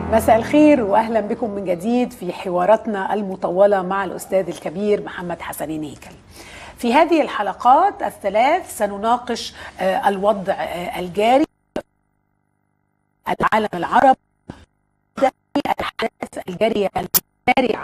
مساء الخير واهلا بكم من جديد في حواراتنا المطوله مع الاستاذ الكبير محمد حسنين هيكل. في هذه الحلقات الثلاث سنناقش آه، الوضع آه، الجاري العالم العربي الاحداث الجاريه المسارعه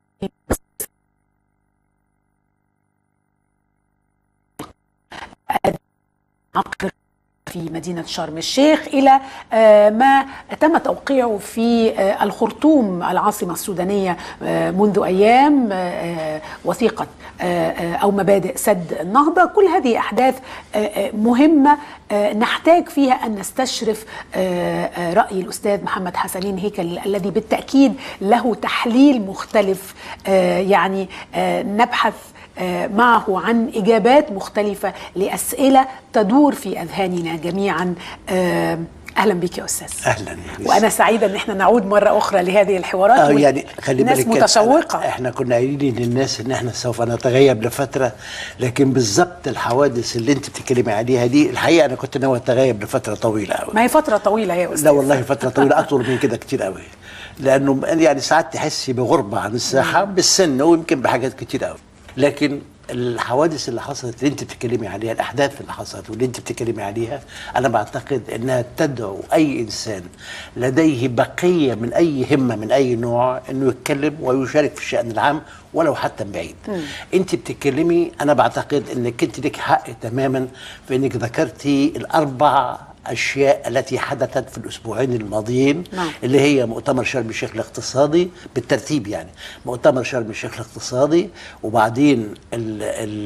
عقد في مدينة شرم الشيخ إلى آه، ما تم توقيعه في آه، الخرطوم العاصمة السودانية آه، منذ أيام آه، وثيقة آه، آه، أو مبادئ سد النهضة كل هذه أحداث آه، آه، مهمة آه، نحتاج فيها أن نستشرف آه، آه، رأي الأستاذ محمد حسنين هيكل الذي بالتأكيد له تحليل مختلف آه، يعني آه، نبحث آه، معه عن اجابات مختلفه لاسئله تدور في اذهاننا جميعا آه، اهلا بك يا استاذ اهلا وانا سعيده ان احنا نعود مره اخرى لهذه الحوارات اه يعني خلي الناس بالك متشوقه احنا كنا قايلين للناس ان احنا سوف نتغيب لفتره لكن بالظبط الحوادث اللي انت بتتكلمي عليها دي الحقيقه انا كنت ناوي اتغيب لفتره طويله قوي ما هي فتره طويله يا استاذ لا والله فتره طويله اطول من كده كتير قوي لانه يعني ساعات تحسي بغربه عن الساحه بالسن ويمكن بحاجات كتير قوي لكن الحوادث اللي حصلت اللي انت بتتكلمي عليها الاحداث اللي حصلت واللي انت بتتكلمي عليها انا بعتقد انها تدعو اي انسان لديه بقيه من اي همه من اي نوع انه يتكلم ويشارك في الشان العام ولو حتى من بعيد انت بتتكلمي انا بعتقد انك انت لك حق تماما في انك ذكرتي الاربع اشياء التي حدثت في الاسبوعين الماضيين نعم. اللي هي مؤتمر شرم الشيخ الاقتصادي بالترتيب يعني مؤتمر شرم الشيخ الاقتصادي وبعدين ال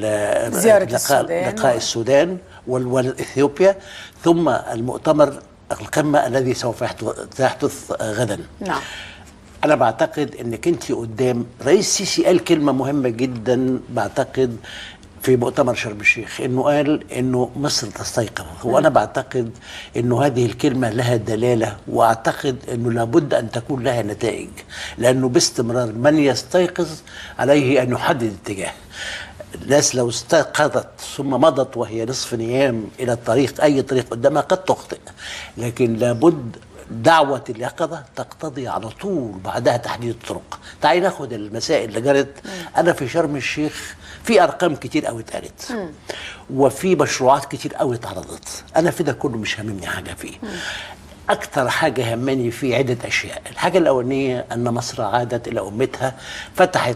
ال زيارة لقاء, السودان. لقاء السودان وال- والاثيوبيا ثم المؤتمر القمه الذي سوف يحدث يحدث غدا نعم انا بعتقد انك انت قدام رئيس السيسي قال كلمه مهمه جدا بعتقد في مؤتمر شرم الشيخ انه قال انه مصر تستيقظ وانا بعتقد انه هذه الكلمه لها دلاله واعتقد انه لابد ان تكون لها نتائج لانه باستمرار من يستيقظ عليه ان يحدد اتجاه الناس لو استيقظت ثم مضت وهي نصف نيام الى الطريق اي طريق قدامها قد تخطئ لكن لابد دعوة اليقظة تقتضي على طول بعدها تحديد الطرق تعالي ناخد المسائل اللي جرت أنا في شرم الشيخ في أرقام كتير قوي اتقالت وفي مشروعات كتير قوي اتعرضت أنا في ده كله مش هاممني حاجة فيه أكتر حاجة همني فيه عدة أشياء الحاجة الأولانية أن مصر عادت إلى أمتها فتحت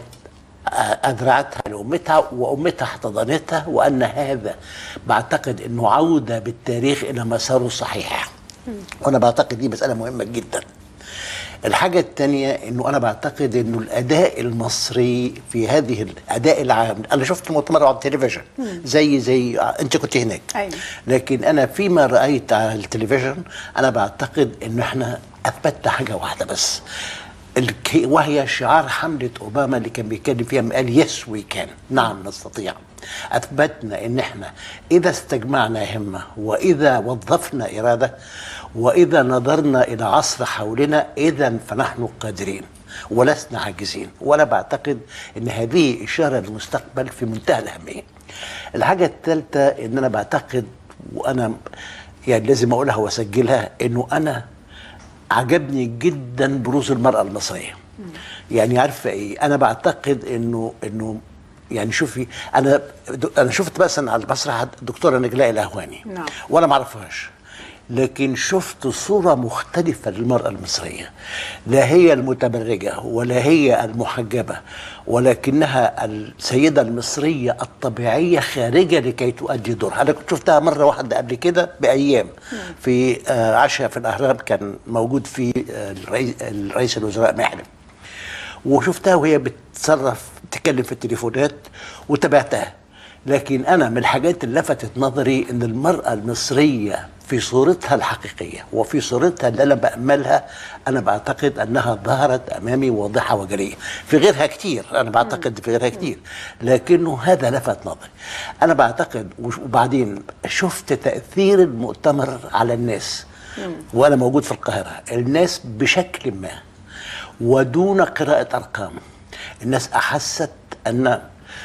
أذرعتها لأمتها وأمتها احتضنتها وأن هذا بعتقد أنه عودة بالتاريخ إلى مساره الصحيح وأنا بعتقد دي مسألة مهمة جدا الحاجة الثانية انه انا بعتقد انه الاداء المصري في هذه الاداء العام انا شفت مؤتمر على التلفزيون زي زي انت كنت هناك أيوة. لكن انا فيما رايت على التلفزيون انا بعتقد انه احنا اثبتنا حاجة واحدة بس الك- وهي شعار حملة اوباما اللي كان بيتكلم فيها قال يس وي كان نعم نستطيع اثبتنا ان احنا اذا استجمعنا همه واذا وظفنا اراده واذا نظرنا الى عصر حولنا اذا فنحن قادرين ولسنا عاجزين وانا بعتقد ان هذه اشاره للمستقبل في منتهى الاهميه الحاجه الثالثه ان انا بعتقد وانا يعني لازم اقولها واسجلها انه انا عجبني جدا بروز المرأة المصرية يعني عارفة ايه انا بعتقد انه انه يعني شوفي انا انا شفت مثلا على المسرح الدكتورة نجلاء الاهواني نعم. وانا ما اعرفهاش لكن شفت صورة مختلفة للمرأة المصرية لا هي المتبرجة ولا هي المحجبة ولكنها السيدة المصرية الطبيعية خارجة لكي تؤدي دورها أنا كنت شفتها مرة واحدة قبل كده بأيام في آه، عشاء في الأهرام كان موجود فيه آه، الرئيس, الرئيس الوزراء محلم وشفتها وهي بتتصرف بتتكلم في التليفونات وتابعتها لكن انا من الحاجات اللي لفتت نظري ان المراه المصريه في صورتها الحقيقيه وفي صورتها اللي انا باملها انا بعتقد انها ظهرت امامي واضحه وجليه في غيرها كتير انا بعتقد في غيرها كتير لكنه هذا لفت نظري انا بعتقد وش- وبعدين شفت تاثير المؤتمر على الناس وانا موجود في القاهره الناس بشكل ما ودون قراءة أرقام الناس أحست أن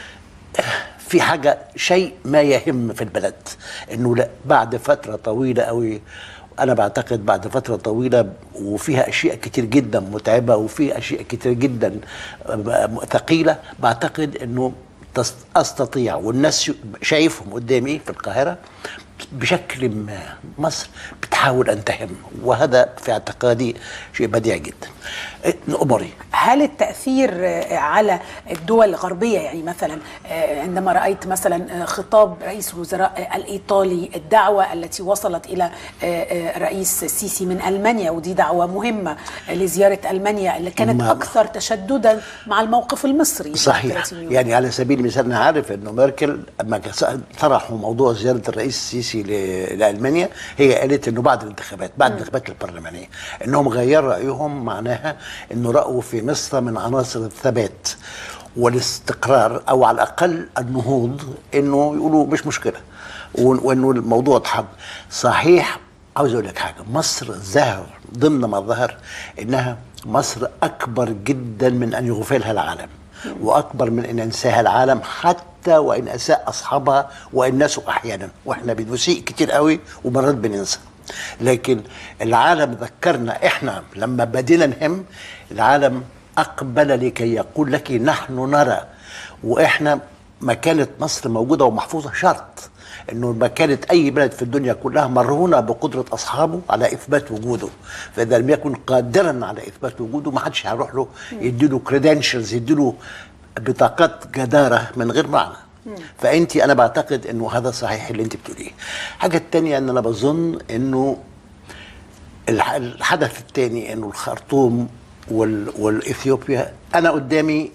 في حاجة شيء ما يهم في البلد أنه لا بعد فترة طويلة قوي انا بعتقد بعد فتره طويله وفيها اشياء كتير جدا متعبه وفيها اشياء كتير جدا ثقيله بعتقد انه تس- استطيع والناس شايفهم قدامي في القاهره بشكل ما مصر بتحاول ان تهم وهذا في اعتقادي شيء بديع جدا إيه، امري هل التأثير آه، على الدول الغربية يعني مثلا آه، عندما رأيت مثلا آه، خطاب رئيس الوزراء آه، الإيطالي الدعوة التي وصلت إلى آه، آه، الرئيس السيسي من ألمانيا ودي دعوة مهمة آه، لزيارة ألمانيا اللي كانت ما- أكثر تشددا مع الموقف المصري صحيح 30 يوم. يعني على سبيل المثال انا عارف انه ميركل لما طرحوا موضوع زياره الرئيس السيسي ل- لالمانيا هي قالت انه بعد الانتخابات بعد الانتخابات البرلمانيه انهم غيروا رايهم معناها انه راوا في مصر من عناصر الثبات والاستقرار او على الاقل النهوض انه يقولوا مش مشكله وإن- وانه الموضوع اتحب صحيح عاوز اقول لك حاجه مصر ظهر ضمن ما ظهر انها مصر اكبر جدا من ان يغفلها العالم واكبر من ان ينساها العالم حتى وان اساء اصحابها وان نسوا احيانا واحنا بنسيء كتير قوي ومرات بننسى لكن العالم ذكرنا احنا لما بدينا نهم العالم اقبل لكي يقول لك نحن نرى واحنا مكانه مصر موجوده ومحفوظه شرط انه ما كانت اي بلد في الدنيا كلها مرهونه بقدره اصحابه على اثبات وجوده فاذا لم يكن قادرا على اثبات وجوده ما حدش هيروح له يديله كريدنشلز يديله بطاقات جداره من غير معنى فانت انا بعتقد انه هذا صحيح اللي انت بتقوليه الحاجه الثانيه ان انا بظن انه الح- الحدث الثاني انه الخرطوم وال... والاثيوبيا انا قدامي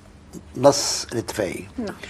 نص الاتفاقيه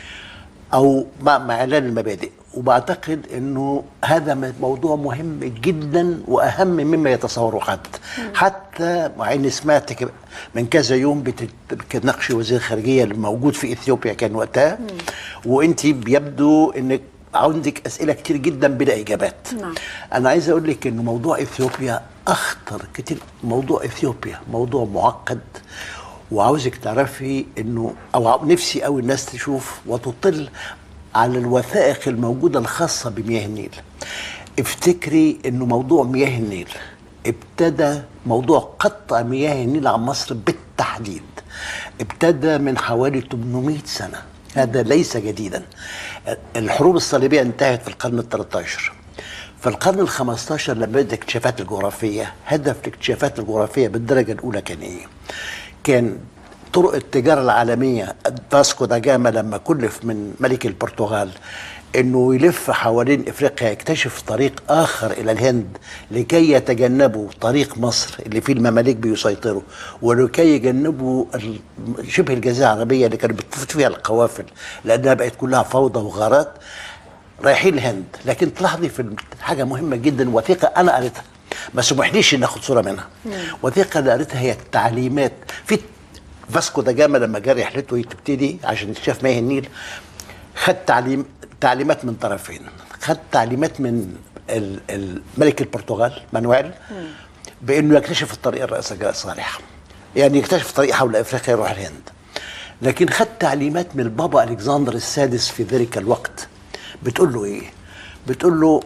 او مع مع اعلان المبادئ وبعتقد انه هذا م- موضوع مهم جدا واهم مما يتصوره حد حتى مع اني سمعت ك- من كذا يوم بت- بتناقشي وزير الخارجيه اللي موجود في اثيوبيا كان وقتها وانت بيبدو انك عندك اسئله كتير جدا بلا اجابات نعم. انا عايز اقول لك انه موضوع اثيوبيا اخطر كتير موضوع اثيوبيا موضوع معقد وعاوزك تعرفي انه او ع- نفسي قوي الناس تشوف وتطل على الوثائق الموجوده الخاصه بمياه النيل افتكري انه موضوع مياه النيل ابتدى موضوع قطع مياه النيل عن مصر بالتحديد ابتدى من حوالي 800 سنه هذا ليس جديدا الحروب الصليبيه انتهت في القرن ال 13 في القرن ال 15 لما بدات الاكتشافات الجغرافيه هدف الاكتشافات الجغرافيه بالدرجه الاولى كان ايه؟ كان طرق التجاره العالميه فاسكو دا جاما لما كلف من ملك البرتغال انه يلف حوالين افريقيا يكتشف طريق اخر الى الهند لكي يتجنبوا طريق مصر اللي فيه المماليك بيسيطروا ولكي يجنبوا ال- شبه الجزيره العربيه اللي كانت بتفوت فيها القوافل لانها بقت كلها فوضى وغارات رايحين الهند لكن تلاحظي في حاجه مهمه جدا وثيقه انا قريتها ما سمحليش ان اخد صوره منها وثيقه اللي قريتها هي التعليمات في فاسكو دا جاما لما جه رحلته تبتدي عشان اكتشاف مياه النيل خد تعليم تعليمات من طرفين خد تعليمات من ال- الملك البرتغال مانويل بانه يكتشف الطريق الرئيسي الصالح يعني يكتشف طريق حول افريقيا يروح الهند لكن خد تعليمات من البابا الكسندر السادس في ذلك الوقت بتقول له ايه بتقول له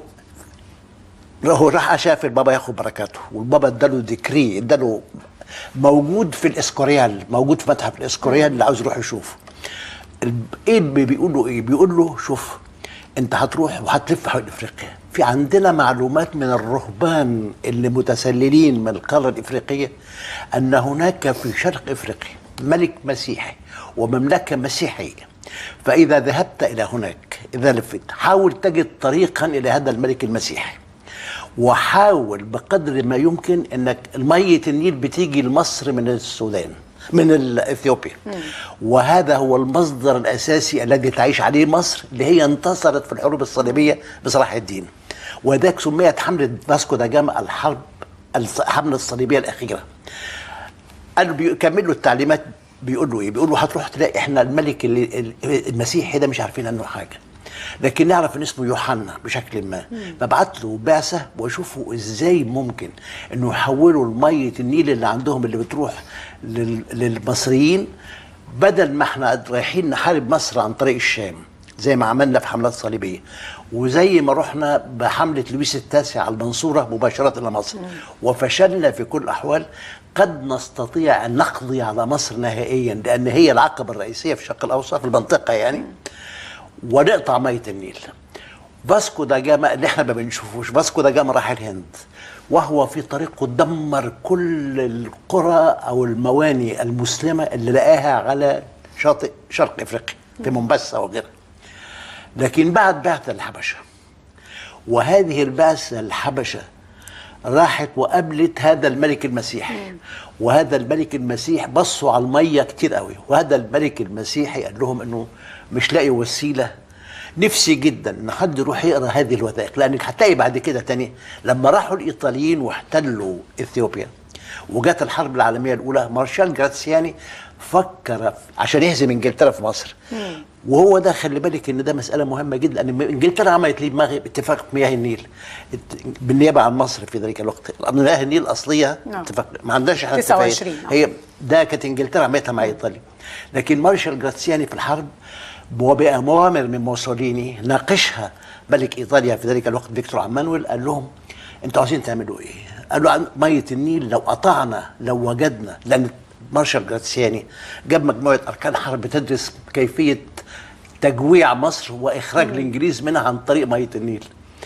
هو راح شاف البابا ياخد بركاته والبابا اداله ديكري اداله موجود في الاسكوريال موجود في متحف الاسكوريال اللي عاوز يروح يشوفه ال- ايه اللي بيقول له ايه بيقول له شوف انت هتروح وهتلف حول افريقيا في عندنا معلومات من الرهبان اللي متسللين من القاره الافريقيه ان هناك في شرق افريقيا ملك مسيحي ومملكه مسيحيه فاذا ذهبت الى هناك اذا لفت حاول تجد طريقا الى هذا الملك المسيحي وحاول بقدر ما يمكن انك ميه النيل بتيجي لمصر من السودان من ال- اثيوبيا وهذا هو المصدر الاساسي الذي تعيش عليه مصر اللي هي انتصرت في الحروب الصليبيه بصلاح الدين وذاك سميت حمله فاسكو دا جاما الحرب الص- الحمله الصليبيه الاخيره قالوا بيكملوا التعليمات بيقول له ايه؟ بيقول له هتروح تلاقي احنا الملك اللي ال- المسيحي ده مش عارفين عنه حاجه. لكن نعرف ان اسمه يوحنا بشكل ما فبعت له بعثه واشوفوا ازاي ممكن انه يحولوا الميه النيل اللي عندهم اللي بتروح لل- للمصريين بدل ما احنا رايحين نحارب مصر عن طريق الشام زي ما عملنا في حملات صليبيه وزي ما رحنا بحمله لويس التاسع على المنصوره مباشره الى مصر وفشلنا في كل الاحوال قد نستطيع ان نقضي على مصر نهائيا لان هي العقبه الرئيسيه في الشرق الاوسط في المنطقه يعني ونقطع ميه النيل فاسكو دا جاما اللي احنا ما بنشوفوش فاسكو دا جاما راح الهند وهو في طريقه دمر كل القرى او المواني المسلمه اللي لقاها على شاطئ شرق افريقيا في مومباسا وغيرها لكن بعد بعثه الحبشه وهذه البعثه الحبشه راحت وقابلت هذا الملك المسيحي وهذا الملك المسيح بصوا على الميه كتير قوي وهذا الملك المسيحي قال لهم انه مش لاقي وسيله نفسي جدا ان حد يروح يقرا هذه الوثائق لانك هتلاقي بعد كده تاني لما راحوا الايطاليين واحتلوا اثيوبيا وجت الحرب العالميه الاولى مارشال جراتسياني فكر عشان يهزم انجلترا في مصر وهو ده خلي بالك ان ده مساله مهمه جدا ان انجلترا عملت ليه دماغ اتفاق مياه النيل ات- بالنيابه عن مصر في ذلك الوقت مياه النيل الاصليه نعم. اتفاق ما عندناش احنا 29 اتفاقية. نعم. هي ده كانت انجلترا عملتها مع ايطاليا لكن مارشال جراتسياني في الحرب وبأوامر من موسوليني ناقشها ملك ايطاليا في ذلك الوقت فيكتور عمانويل قال لهم انتوا عايزين تعملوا ايه؟ قالوا عن ميه النيل لو قطعنا لو وجدنا لان مارشال جراتسياني جاب مجموعه اركان حرب تدرس كيفيه تجويع مصر واخراج الانجليز منها عن طريق ميه النيل.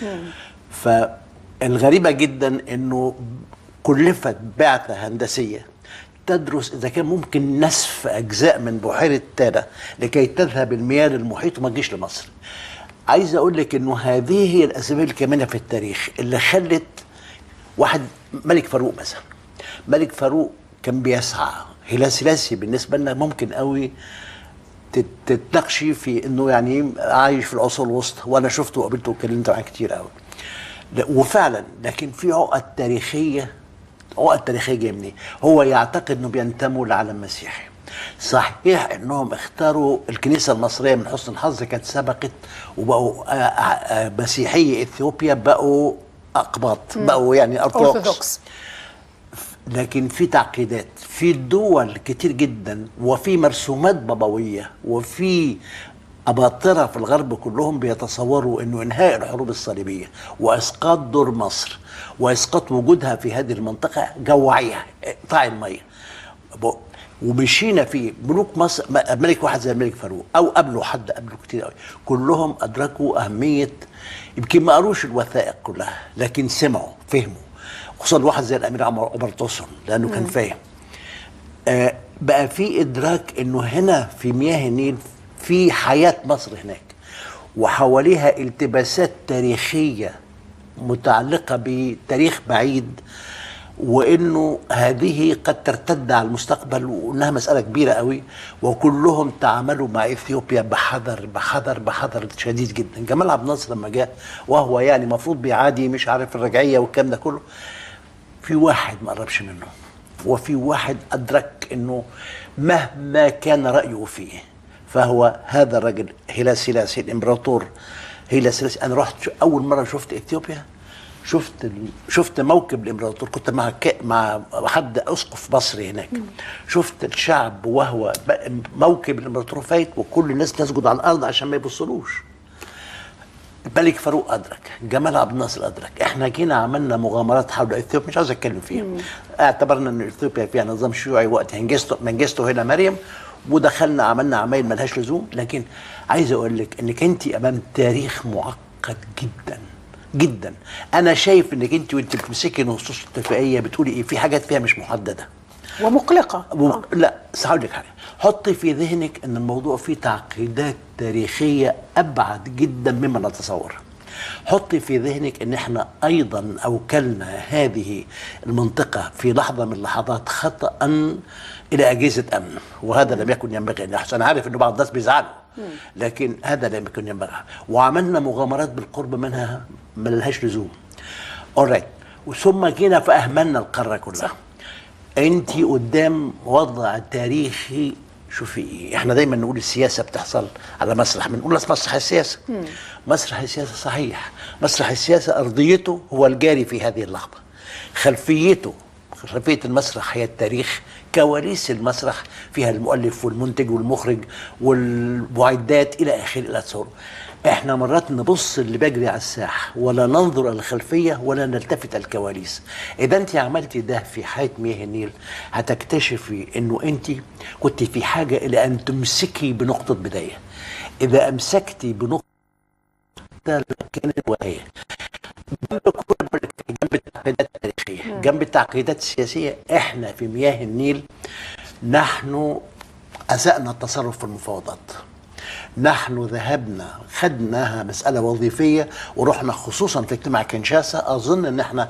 فالغريبه جدا انه كلفت بعثه هندسيه تدرس اذا كان ممكن نسف اجزاء من بحيره تانا لكي تذهب المياه للمحيط وما تجيش لمصر. عايز اقول لك انه هذه هي الاسباب الكامنه في التاريخ اللي خلت واحد ملك فاروق مثلا ملك فاروق كان بيسعى هلال سلاسي بالنسبه لنا ممكن قوي تت- تتناقشي في انه يعني عايش في العصور الوسطى وانا شفته وقابلته واتكلمت معاه كتير قوي لا، وفعلا لكن في عقد تاريخيه عقد تاريخيه جايه منين؟ هو يعتقد انه بينتموا لعالم مسيحي صحيح انهم اختاروا الكنيسه المصريه من حسن الحظ كانت سبقت وبقوا آه، آه، آه، مسيحي اثيوبيا بقوا اقباط بقوا يعني ارثوذكس أرثوذكس لكن في تعقيدات في دول كتير جدا وفي مرسومات بابوية وفي أباطرة في الغرب كلهم بيتصوروا أنه إنهاء الحروب الصليبية وإسقاط دور مصر وإسقاط وجودها في هذه المنطقة جوعيها اقطاع المية ب- ومشينا فيه ملوك مصر م- ملك واحد زي الملك فاروق او قبله حد قبله كتير قوي كلهم ادركوا اهميه يمكن ما قروش الوثائق كلها لكن سمعوا فهموا خصوصا واحد زي الامير عمر عمر توسن لانه كان فاهم آه بقى في ادراك انه هنا في مياه النيل في حياه مصر هناك وحواليها التباسات تاريخيه متعلقه بتاريخ بعيد وانه هذه قد ترتد على المستقبل وانها مساله كبيره قوي وكلهم تعاملوا مع اثيوبيا بحذر بحذر بحذر شديد جدا جمال عبد الناصر لما جاء وهو يعني المفروض بيعادي مش عارف الرجعيه والكلام ده كله في واحد ما قربش منه وفي واحد ادرك انه مهما كان رايه فيه فهو هذا الرجل هيلا سيلاسي الامبراطور هيلا سيلاسي انا رحت شو- اول مره شفت اثيوبيا شفت ال... شفت موكب الامبراطور كنت مع ك... مع حد اسقف مصري هناك شفت الشعب وهو ب- موكب الامبراطور فايت وكل الناس تسجد على الارض عشان ما يبصلوش الملك فاروق ادرك جمال عبد الناصر ادرك احنا جينا عملنا مغامرات حول اثيوبيا مش عاوز اتكلم فيها اعتبرنا ان اثيوبيا فيها نظام شيوعي وقت هنجستو منجستو هنا مريم ودخلنا عملنا عمايل ملهاش لزوم لكن عايز اقول لك انك انت امام تاريخ معقد جدا جدا انا شايف انك انت وانت بتمسكي نصوص الاتفاقيه بتقولي ايه في حاجات فيها مش محدده ومقلقة و... لا بس هقول لك حاجه حطي في ذهنك ان الموضوع فيه تعقيدات تاريخيه ابعد جدا مما نتصور حطي في ذهنك ان احنا ايضا اوكلنا هذه المنطقه في لحظه من اللحظات خطا الى اجهزه امن وهذا لم يكن ينبغي ان يحصل انا عارف ان بعض الناس بيزعلوا لكن هذا لم يكن ينبغي وعملنا مغامرات بالقرب منها ما لهاش لزوم اورايت وثم جينا فاهملنا القاره كلها صح. انت قدام وضع تاريخي شوفي احنا دايما نقول السياسه بتحصل على مسرح بنقول مسرح السياسه مسرح السياسه صحيح مسرح السياسه ارضيته هو الجاري في هذه اللحظه خلفيته خلفيه المسرح هي التاريخ كواليس المسرح فيها المؤلف والمنتج والمخرج والمعدات الى اخره الى اخره احنا مرات نبص اللي بيجري على الساحه ولا ننظر الى الخلفيه ولا نلتفت الكواليس اذا انت عملتي ده في حياه مياه النيل هتكتشفي انه انت كنت في حاجه الى ان تمسكي بنقطه بدايه اذا امسكتي بنقطه كانت وهي جنب كل جنب التعقيدات التاريخيه جنب التعقيدات السياسيه احنا في مياه النيل نحن اسانا التصرف في المفاوضات نحن ذهبنا خدناها مسألة وظيفية ورحنا خصوصا في اجتماع كنشاسا أظن أن احنا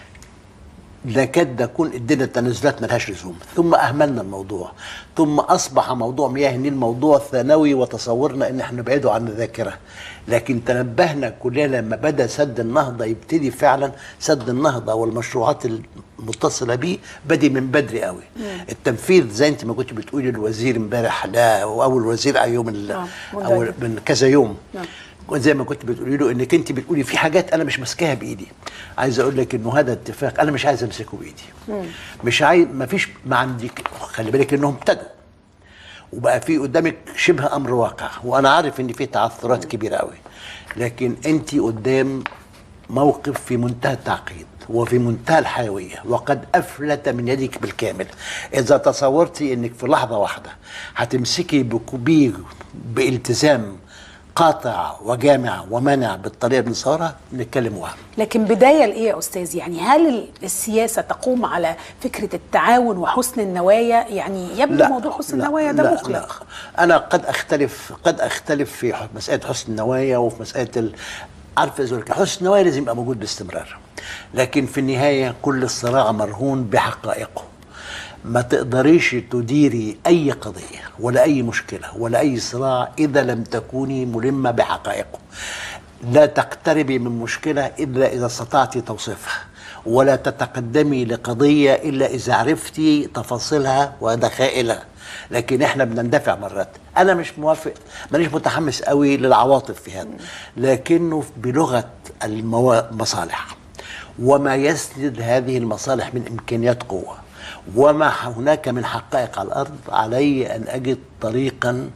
لكاد نكون ادينا تنازلات ملهاش لزوم ثم اهملنا الموضوع ثم اصبح موضوع مياه النيل موضوع ثانوي وتصورنا ان احنا نبعده عن الذاكره لكن تنبهنا كلنا لما بدا سد النهضه يبتدي فعلا سد النهضه والمشروعات المتصله به بدي من بدري قوي التنفيذ زي انت ما كنت بتقولي الوزير امبارح لا او الوزير يوم ال- آه، او مندهش. من كذا يوم نعم. زي ما كنت بتقولي له انك انت بتقولي في حاجات انا مش ماسكاها بايدي عايز اقول لك انه هذا اتفاق انا مش عايز امسكه بايدي مش عايز ما فيش ما عندي خلي بالك انهم ابتدوا وبقى في قدامك شبه امر واقع وانا عارف ان في تعثرات كبيره قوي لكن انت قدام موقف في منتهى التعقيد وفي منتهى الحيويه وقد افلت من يدك بالكامل اذا تصورتي انك في لحظه واحده هتمسكي بكبير بالتزام قاطع وجامع ومانع بالطريقه اللي صارها نتكلم وهم لكن بداية لإيه يا أستاذ يعني هل ال- السياسة تقوم على فكرة التعاون وحسن النوايا يعني يبدو موضوع حسن لا النوايا ده لا مقلق لا انا قد اختلف قد اختلف في ح- مساله حسن النوايا وفي مساله ال... عارفه زي حسن النوايا لازم يبقى موجود باستمرار لكن في النهايه كل الصراع مرهون بحقائقه ما تقدريش تديري اي قضيه ولا اي مشكله ولا اي صراع اذا لم تكوني ملمه بحقائقه لا تقتربي من مشكله الا اذا استطعتي توصيفها ولا تتقدمي لقضيه الا اذا عرفتي تفاصيلها ودخائلها لكن احنا بنندفع مرات انا مش موافق مانيش متحمس قوي للعواطف في هذا لكنه بلغه الموا- المصالح وما يسند هذه المصالح من امكانيات قوه وما هناك من حقائق على الارض علي ان اجد طريقا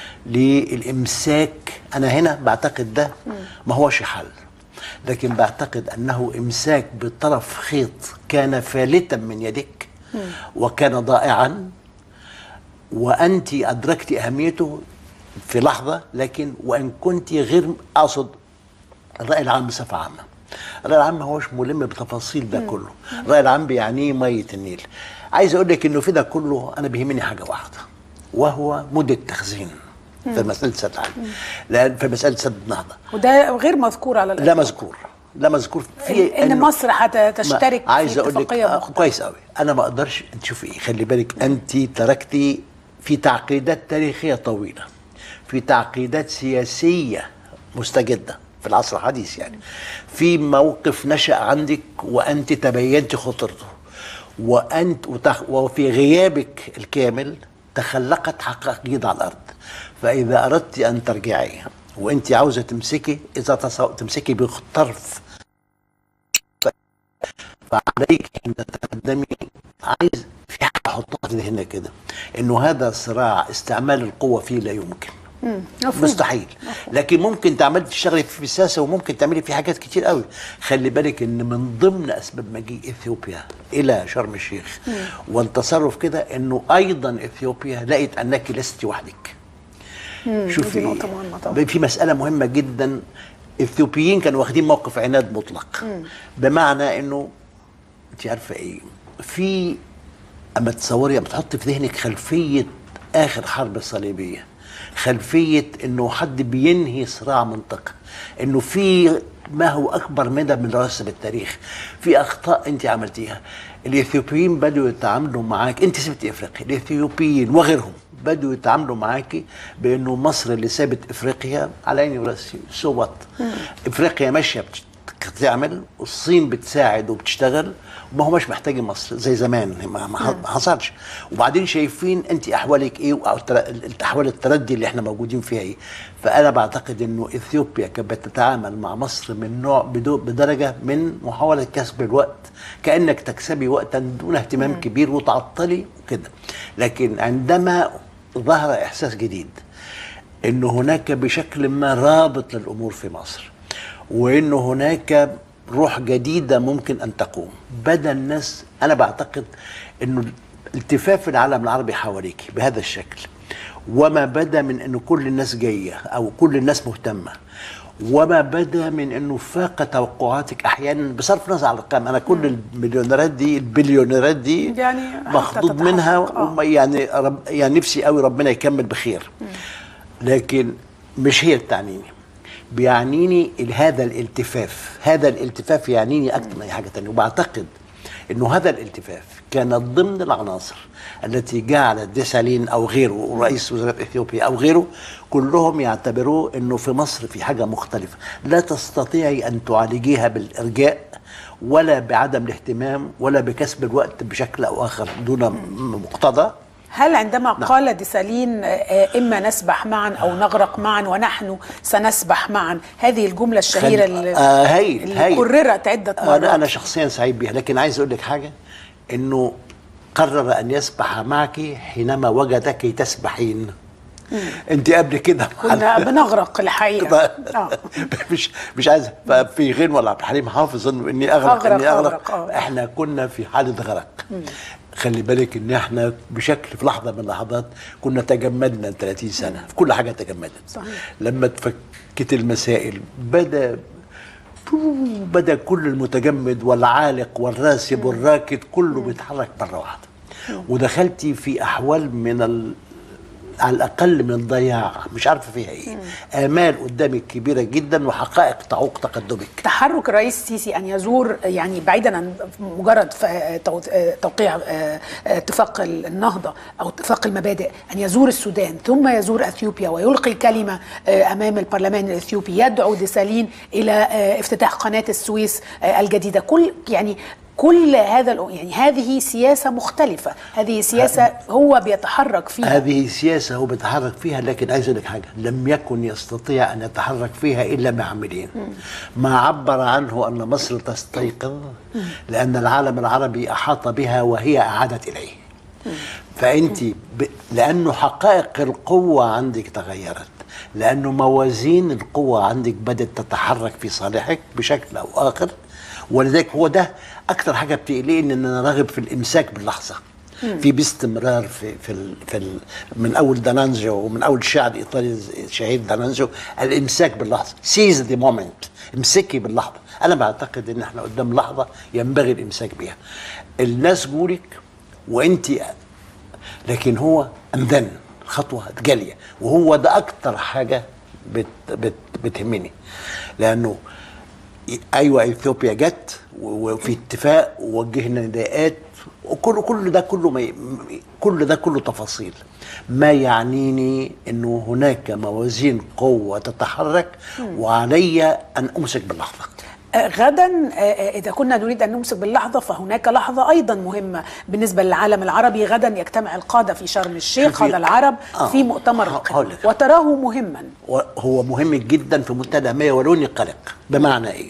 للامساك انا هنا بعتقد ده ما هوش حل لكن بعتقد انه امساك بطرف خيط كان فالتا من يدك وكان ضائعا وانت ادركت اهميته في لحظه لكن وان كنت غير اقصد الراي العام بصفه عامه الراي العام ما هوش ملم بتفاصيل ده كله الراي العام بيعنيه ميه النيل عايز اقول لك انه في ده كله انا بيهمني حاجه واحده وهو مده التخزين في مساله سد العالم لان في مساله سد النهضه وده غير مذكور على لا الإطلاق. مذكور لا مذكور في ان إنه- مصر هتشترك ما- عايز في اقول لك اتفاقيه آه، مختلفه كويس قوي انا ما اقدرش انت شوفي ايه خلي بالك انت تركتي في تعقيدات تاريخيه طويله في تعقيدات سياسيه مستجده في العصر الحديث يعني في موقف نشا عندك وانت تبينت خطرته وانت وتخ وفي غيابك الكامل تخلقت حقائق جديده على الارض فاذا اردت ان ترجعي وانت عاوزه تمسكي اذا تصو... تمسكي بطرف فعليك ان تتقدمي عايز في حاجه احطها في ذهنك كده انه هذا صراع استعمال القوه فيه لا يمكن مفهوم. مستحيل لكن ممكن تعملي تشتغلي في السياسه وممكن تعملي في حاجات كتير قوي خلي بالك ان من ضمن اسباب مجيء اثيوبيا الى شرم الشيخ والتصرف كده انه ايضا اثيوبيا لقيت انك لست وحدك دي نقطة مهمة طبعا. في مسألة مهمة جدا الاثيوبيين كانوا واخدين موقف عناد مطلق بمعنى انه انت عارفة ايه في اما تصوري اما تحط في ذهنك خلفية اخر حرب الصليبية خلفية انه حد بينهي صراع منطقة انه في ما هو اكبر مدى من رواسب التاريخ في اخطاء انت عملتيها الاثيوبيين بدأوا يتعاملوا معاك انت سبت افريقيا الاثيوبيين وغيرهم بدأوا يتعاملوا معاكي بانه مصر اللي سابت افريقيا على عيني وراسي سو وات افريقيا ماشيه بتعمل والصين بتساعد وبتشتغل ما هماش محتاجين مصر زي زمان ما ما ما حصلش وبعدين شايفين انت احوالك ايه او التر- احوال التردي اللي احنا موجودين فيها ايه فانا بعتقد انه اثيوبيا كانت بتتعامل مع مصر من نوع بدو- بدرجه من محاوله كسب الوقت كانك تكسبي وقتا دون اهتمام كبير وتعطلي وكده لكن عندما ظهر احساس جديد انه هناك بشكل ما رابط للامور في مصر وانه هناك روح جديده ممكن ان تقوم بدا الناس انا بعتقد انه التفاف العالم العربي حواليك بهذا الشكل وما بدا من انه كل الناس جايه او كل الناس مهتمه وما بدا من انه فاق توقعاتك احيانا بصرف النظر عن الارقام انا كل المليونيرات دي البليونيرات دي يعني حتى مخضوض منها تتحقق، آه. وما- يعني رب يعني نفسي قوي ربنا يكمل بخير لكن مش هي بتعنيني بيعنيني ال- هذا الالتفاف هذا الالتفاف يعنيني اكثر من اي حاجه تانية وبعتقد انه هذا الالتفاف كانت ضمن العناصر التي جعلت ديسالين او غيره رئيس وزراء اثيوبيا او غيره كلهم يعتبروه انه في مصر في حاجه مختلفه لا تستطيعي ان تعالجيها بالارجاء ولا بعدم الاهتمام ولا بكسب الوقت بشكل او اخر دون م- مقتضى هل عندما قال ديسالين آه، إما نسبح معا أو نغرق معا ونحن سنسبح معا هذه الجملة الشهيرة خل- اللي, آه هايل اللي هايل كررت عدة مرات انا انا شخصيا سعيد بها لكن عايز اقول لك حاجه انه قرر ان يسبح معك حينما وجدك تسبحين انت قبل كده كنا بنغرق الحقيقة آه. مش مش عايز في غنوه لعبد الحليم حافظ انه اني اغرق, أغرق، اني اغرق, أغرق، آه. احنا كنا في حاله غرق خلي بالك ان احنا بشكل في لحظه من اللحظات كنا تجمدنا 30 سنه في كل حاجه تجمدت صحيح. لما اتفكت المسائل بدا بدا كل المتجمد والعالق والراسب والراكد كله بيتحرك مره واحده ودخلتي في احوال من ال... على الاقل من الضياع مش عارفه فيها ايه امال قدامك كبيره جدا وحقائق تعوق تقدمك تحرك الرئيس السيسي ان يزور يعني بعيدا عن مجرد ف- تو- توقيع آه، اتفاق النهضه او اتفاق المبادئ ان يزور السودان ثم يزور اثيوبيا ويلقي كلمه آه، امام البرلمان الاثيوبي يدعو ديسالين الى آه، افتتاح قناه السويس آه، الجديده كل يعني كل هذا الأ- يعني هذه سياسه مختلفه هذه سياسه هو بيتحرك فيها هذه سياسه هو بيتحرك فيها لكن عايز اقول لك حاجه لم يكن يستطيع ان يتحرك فيها الا بعاملين ما عبر عنه ان مصر تستيقظ لان العالم العربي احاط بها وهي اعادت اليه فانت ب... لانه حقائق القوه عندك تغيرت لانه موازين القوه عندك بدات تتحرك في صالحك بشكل او اخر ولذلك هو ده اكتر حاجه بتقلقني ان انا راغب في الامساك باللحظه في باستمرار في في ال في ال من اول دانانجو ومن اول الشاعر الايطالي الشهير دانانجو الامساك باللحظه سيز ذا مومنت امسكي باللحظه انا بعتقد ان احنا قدام لحظه ينبغي الامساك بها الناس جولك وانت لكن هو امدن خطوه جاليه وهو ده اكتر حاجه بت بت بتهمني لانه ايوه اثيوبيا جت و- وفي اتفاق ووجهنا نداءات وكل كل ده كله ما ي- كل ده كله تفاصيل ما يعنيني انه هناك موازين قوه تتحرك وعلي ان امسك باللحظه آه، غدا آه، آه، إذا كنا نريد أن نمسك باللحظة فهناك لحظة أيضا مهمة بالنسبة للعالم العربي غدا يجتمع القادة في شرم الشيخ شوفي، قادة العرب آه، في مؤتمر ه- القمة هقول لك. وتراه مهما وهو مهم جدا في منتهى الاهميه ولوني قلق بمعنى ايه؟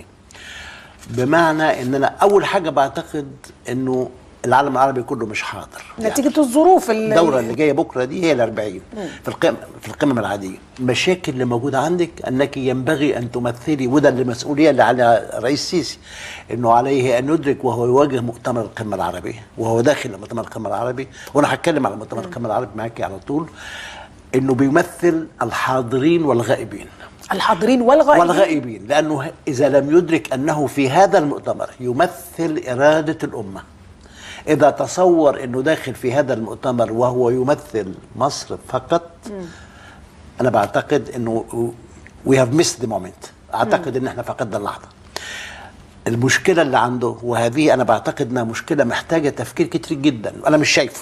بمعنى ان انا اول حاجه بعتقد انه العالم العربي كله مش حاضر نتيجة الظروف ال- الدوره اللي جايه بكره دي هي ال 40 في القمه في القمم العاديه المشاكل اللي موجوده عندك انك ينبغي ان تمثلي وده اللي المسؤوليه اللي على الرئيس السيسي انه عليه ان يدرك وهو يواجه مؤتمر القمه العربيه وهو داخل مؤتمر القمه العربي وانا هتكلم على مؤتمر القمه العربي معاكي على طول انه بيمثل الحاضرين والغائبين الحاضرين والغائبين والغائبين لانه اذا لم يدرك انه في هذا المؤتمر يمثل اراده الامه اذا تصور انه داخل في هذا المؤتمر وهو يمثل مصر فقط انا بعتقد انه وي هاف ميس ذا مومنت اعتقد ان احنا فقدنا اللحظه المشكله اللي عنده وهذه انا بعتقد انها مشكله محتاجه تفكير كتير جدا وانا مش شايفه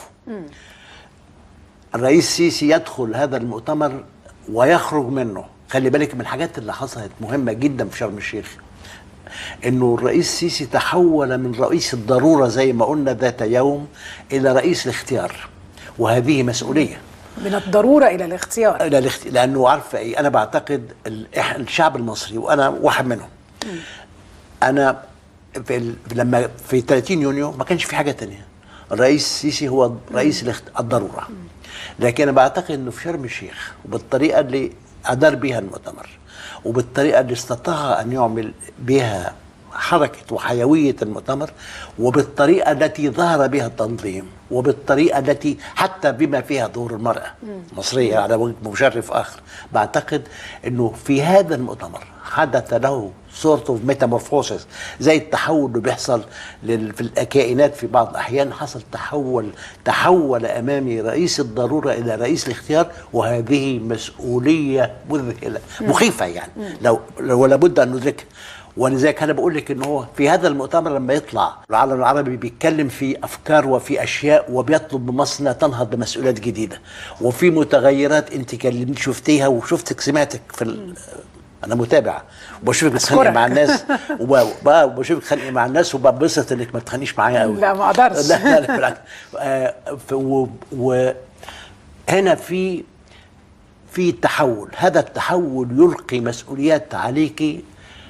الرئيس السيسي يدخل هذا المؤتمر ويخرج منه خلي بالك من الحاجات اللي حصلت مهمه جدا في شرم الشيخ انه الرئيس السيسي تحول من رئيس الضروره زي ما قلنا ذات يوم الى رئيس الاختيار وهذه مسؤوليه من الضروره الى الاختيار الى الاخت... لانه عارفه ايه انا بعتقد ال... إح- الشعب المصري وانا واحد منهم انا في ال... لما في 30 يونيو ما كانش في حاجه تانية الرئيس السيسي هو رئيس الاخت... الضروره لكن انا بعتقد انه في شرم الشيخ وبالطريقه اللي ادار بها المؤتمر وبالطريقه اللي استطاع ان يعمل بها حركه وحيويه المؤتمر وبالطريقه التي ظهر بها التنظيم وبالطريقه التي حتى بما فيها دور المراه المصريه على وجه مشرف اخر بعتقد انه في هذا المؤتمر حدث له سورت اوف ميتامورفوسيس زي التحول اللي بيحصل لل- في الكائنات في بعض الاحيان حصل تحول تحول امامي رئيس الضروره الى رئيس الاختيار وهذه مسؤوليه مذهله مخيفه يعني لو لو لابد ان ندركها ولذلك انا بقول لك ان هو في هذا المؤتمر لما يطلع العالم العربي بيتكلم في افكار وفي اشياء وبيطلب من مصر انها تنهض بمسؤوليات جديده وفي متغيرات انت كلمت شفتيها وشفتك سمعتك في ال- انا متابع وبشوفك بتتخانقي أشكرك. مع الناس وب- وب- وبشوفك بتتخانقي مع الناس وببسط انك ما تتخانقيش معايا قوي لا، ما أقدرش. لا لا لا بالعكس آه، ف- و- وهنا في في تحول هذا التحول يلقي مسؤوليات عليك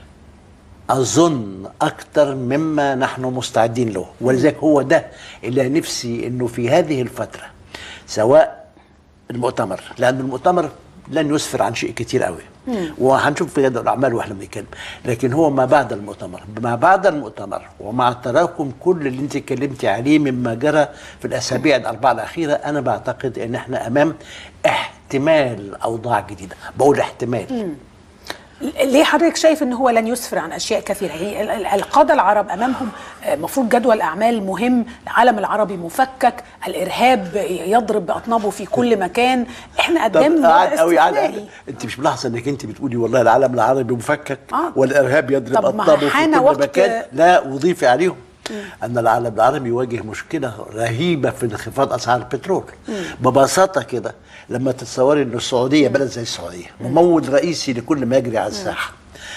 اظن اكثر مما نحن مستعدين له ولذلك هو ده اللي نفسي انه في هذه الفتره سواء المؤتمر لان المؤتمر لن يسفر عن شيء كتير قوي وهنشوف في جدول الاعمال واحنا بنتكلم لكن هو ما بعد المؤتمر ما بعد المؤتمر ومع تراكم كل اللي انت اتكلمتي عليه مما جرى في الاسابيع الاربعه الاخيره انا بعتقد ان احنا امام احتمال اوضاع جديده بقول احتمال ليه حضرتك شايف ان هو لن يسفر عن اشياء كثيره هي ال- ال- القاده العرب امامهم المفروض جدول اعمال مهم العالم العربي مفكك الارهاب يضرب باطنابه في كل مكان احنا طب قدام قاعد وضع قوي قاعد استثنائي انت مش ملاحظه انك انت بتقولي والله العالم العربي مفكك آه. والارهاب يضرب طب ما اطنابه في حان كل وقت- مكان لا وضيفي عليهم ان العالم العربي يواجه مشكله رهيبه في انخفاض اسعار البترول ببساطه كده لما تتصوري ان السعوديه بلد زي السعوديه ممول رئيسي لكل ما يجري على الساحه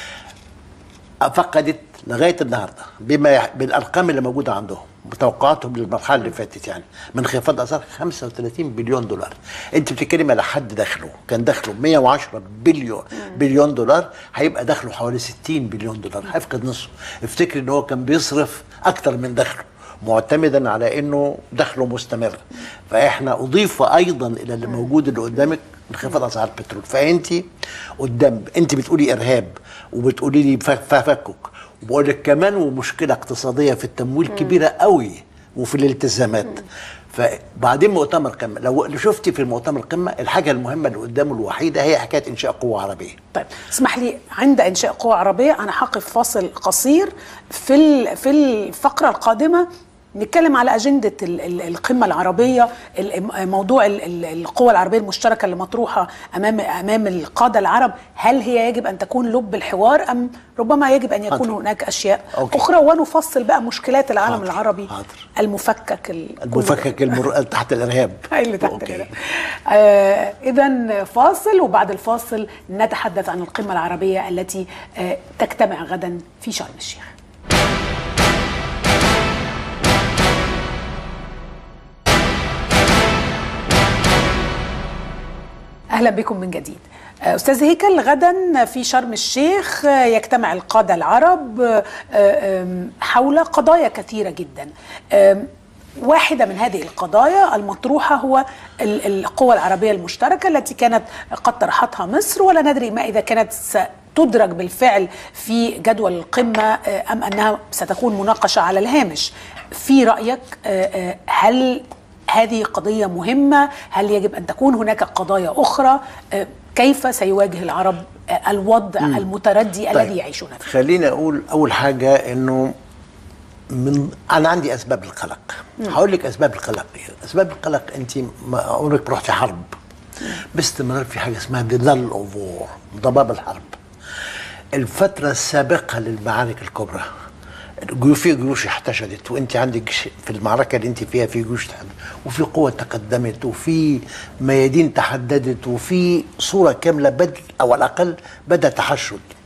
فقدت لغايه النهارده بما يح... بالارقام اللي موجوده عندهم بتوقعاتهم للمرحله اللي فاتت يعني من انخفاض اسعار 35 بليون دولار انت بتتكلم على حد دخله كان دخله 110 بليون بليون دولار هيبقى دخله حوالي 60 بليون دولار هيفقد نصه افتكر ان هو كان بيصرف اكتر من دخله معتمدا على انه دخله مستمر فاحنا اضيف ايضا الى اللي موجود اللي قدامك انخفاض اسعار البترول فانت قدام انت بتقولي ارهاب وبتقولي لي ف- تفكك وبقول لك كمان ومشكله اقتصاديه في التمويل كبيره قوي وفي الالتزامات فبعدين مؤتمر قمه لو لو شفتي في المؤتمر القمه الحاجه المهمه اللي قدامه الوحيده هي حكايه انشاء قوه عربيه طيب اسمح لي عند انشاء قوى عربيه انا هقف فاصل قصير في ال- في الفقره القادمه نتكلم على أجندة ال- ال- القمة العربية ال- موضوع ال- ال- القوى العربية المشتركة اللي مطروحة أمام أمام القادة العرب هل هي يجب أن تكون لب الحوار أم ربما يجب أن يكون حاضر. هناك أشياء أوكي. أخرى ونفصل بقى مشكلات العالم حاضر. العربي حاضر. المفكك ال- المفكك المر... تحت الارهاب هاي اللي تحت أوكي. كده آه اذا فاصل وبعد الفاصل نتحدث عن القمه العربيه التي آه تجتمع غدا في شرم الشيخ اهلا بكم من جديد آه، استاذ هيكل غدا في شرم الشيخ آه، يجتمع القاده العرب آه، آم، حول قضايا كثيره جدا آم، واحدة من هذه القضايا المطروحة هو ال- القوى العربية المشتركة التي كانت قد طرحتها مصر ولا ندري ما إذا كانت ستدرج بالفعل في جدول القمة آه، أم أنها ستكون مناقشة على الهامش في رأيك آه، آه، هل هذه قضية مهمة هل يجب أن تكون هناك قضايا أخرى آه، كيف سيواجه العرب آه، الوضع المتردي الذي يعيشون فيه خليني اقول اول حاجه انه من انا عندي اسباب القلق هقول لك اسباب القلق ايه اسباب القلق انت ما عمرك رحتي حرب باستمرار في حاجه اسمها ظلال اوف وور ضباب الحرب الفتره السابقه للمعارك الكبرى جو- في جيوش احتشدت وانت عندك جيش- في المعركه اللي انت فيها في جيوش تحدد وفي قوه تقدمت وفي ميادين تحددت وفي صوره كامله بدء او على الاقل بدا تحشد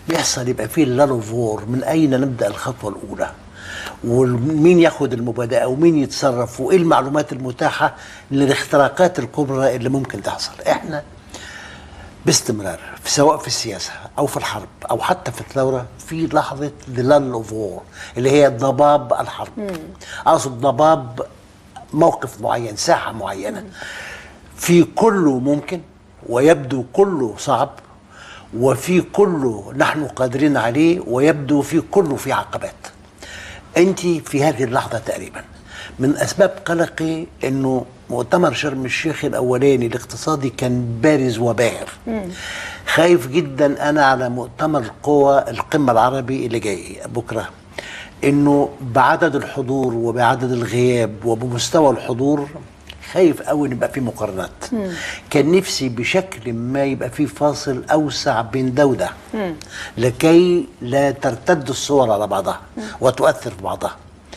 بيحصل يبقى فيه اللالو فور من اين نبدا الخطوه الاولى ومين ياخد المبادئه ومين يتصرف وايه المعلومات المتاحه للاختراقات الكبرى اللي ممكن تحصل احنا باستمرار في سواء في السياسه او في الحرب او حتى في الثوره في لحظه ظلال اوف وور اللي هي ضباب الحرب اقصد ضباب موقف معين ساحه معينه في كله ممكن ويبدو كله صعب وفي كله نحن قادرين عليه ويبدو في كله في عقبات انت في هذه اللحظه تقريبا من اسباب قلقي انه مؤتمر شرم الشيخ الاولاني الاقتصادي كان بارز وباهر خايف جدا انا على مؤتمر القوى القمه العربي اللي جاي بكره انه بعدد الحضور وبعدد الغياب وبمستوى الحضور خايف قوي ان يبقى في مقارنات كان نفسي بشكل ما يبقى في فاصل اوسع بين ده وده لكي لا ترتد الصور على بعضها وتؤثر في بعضها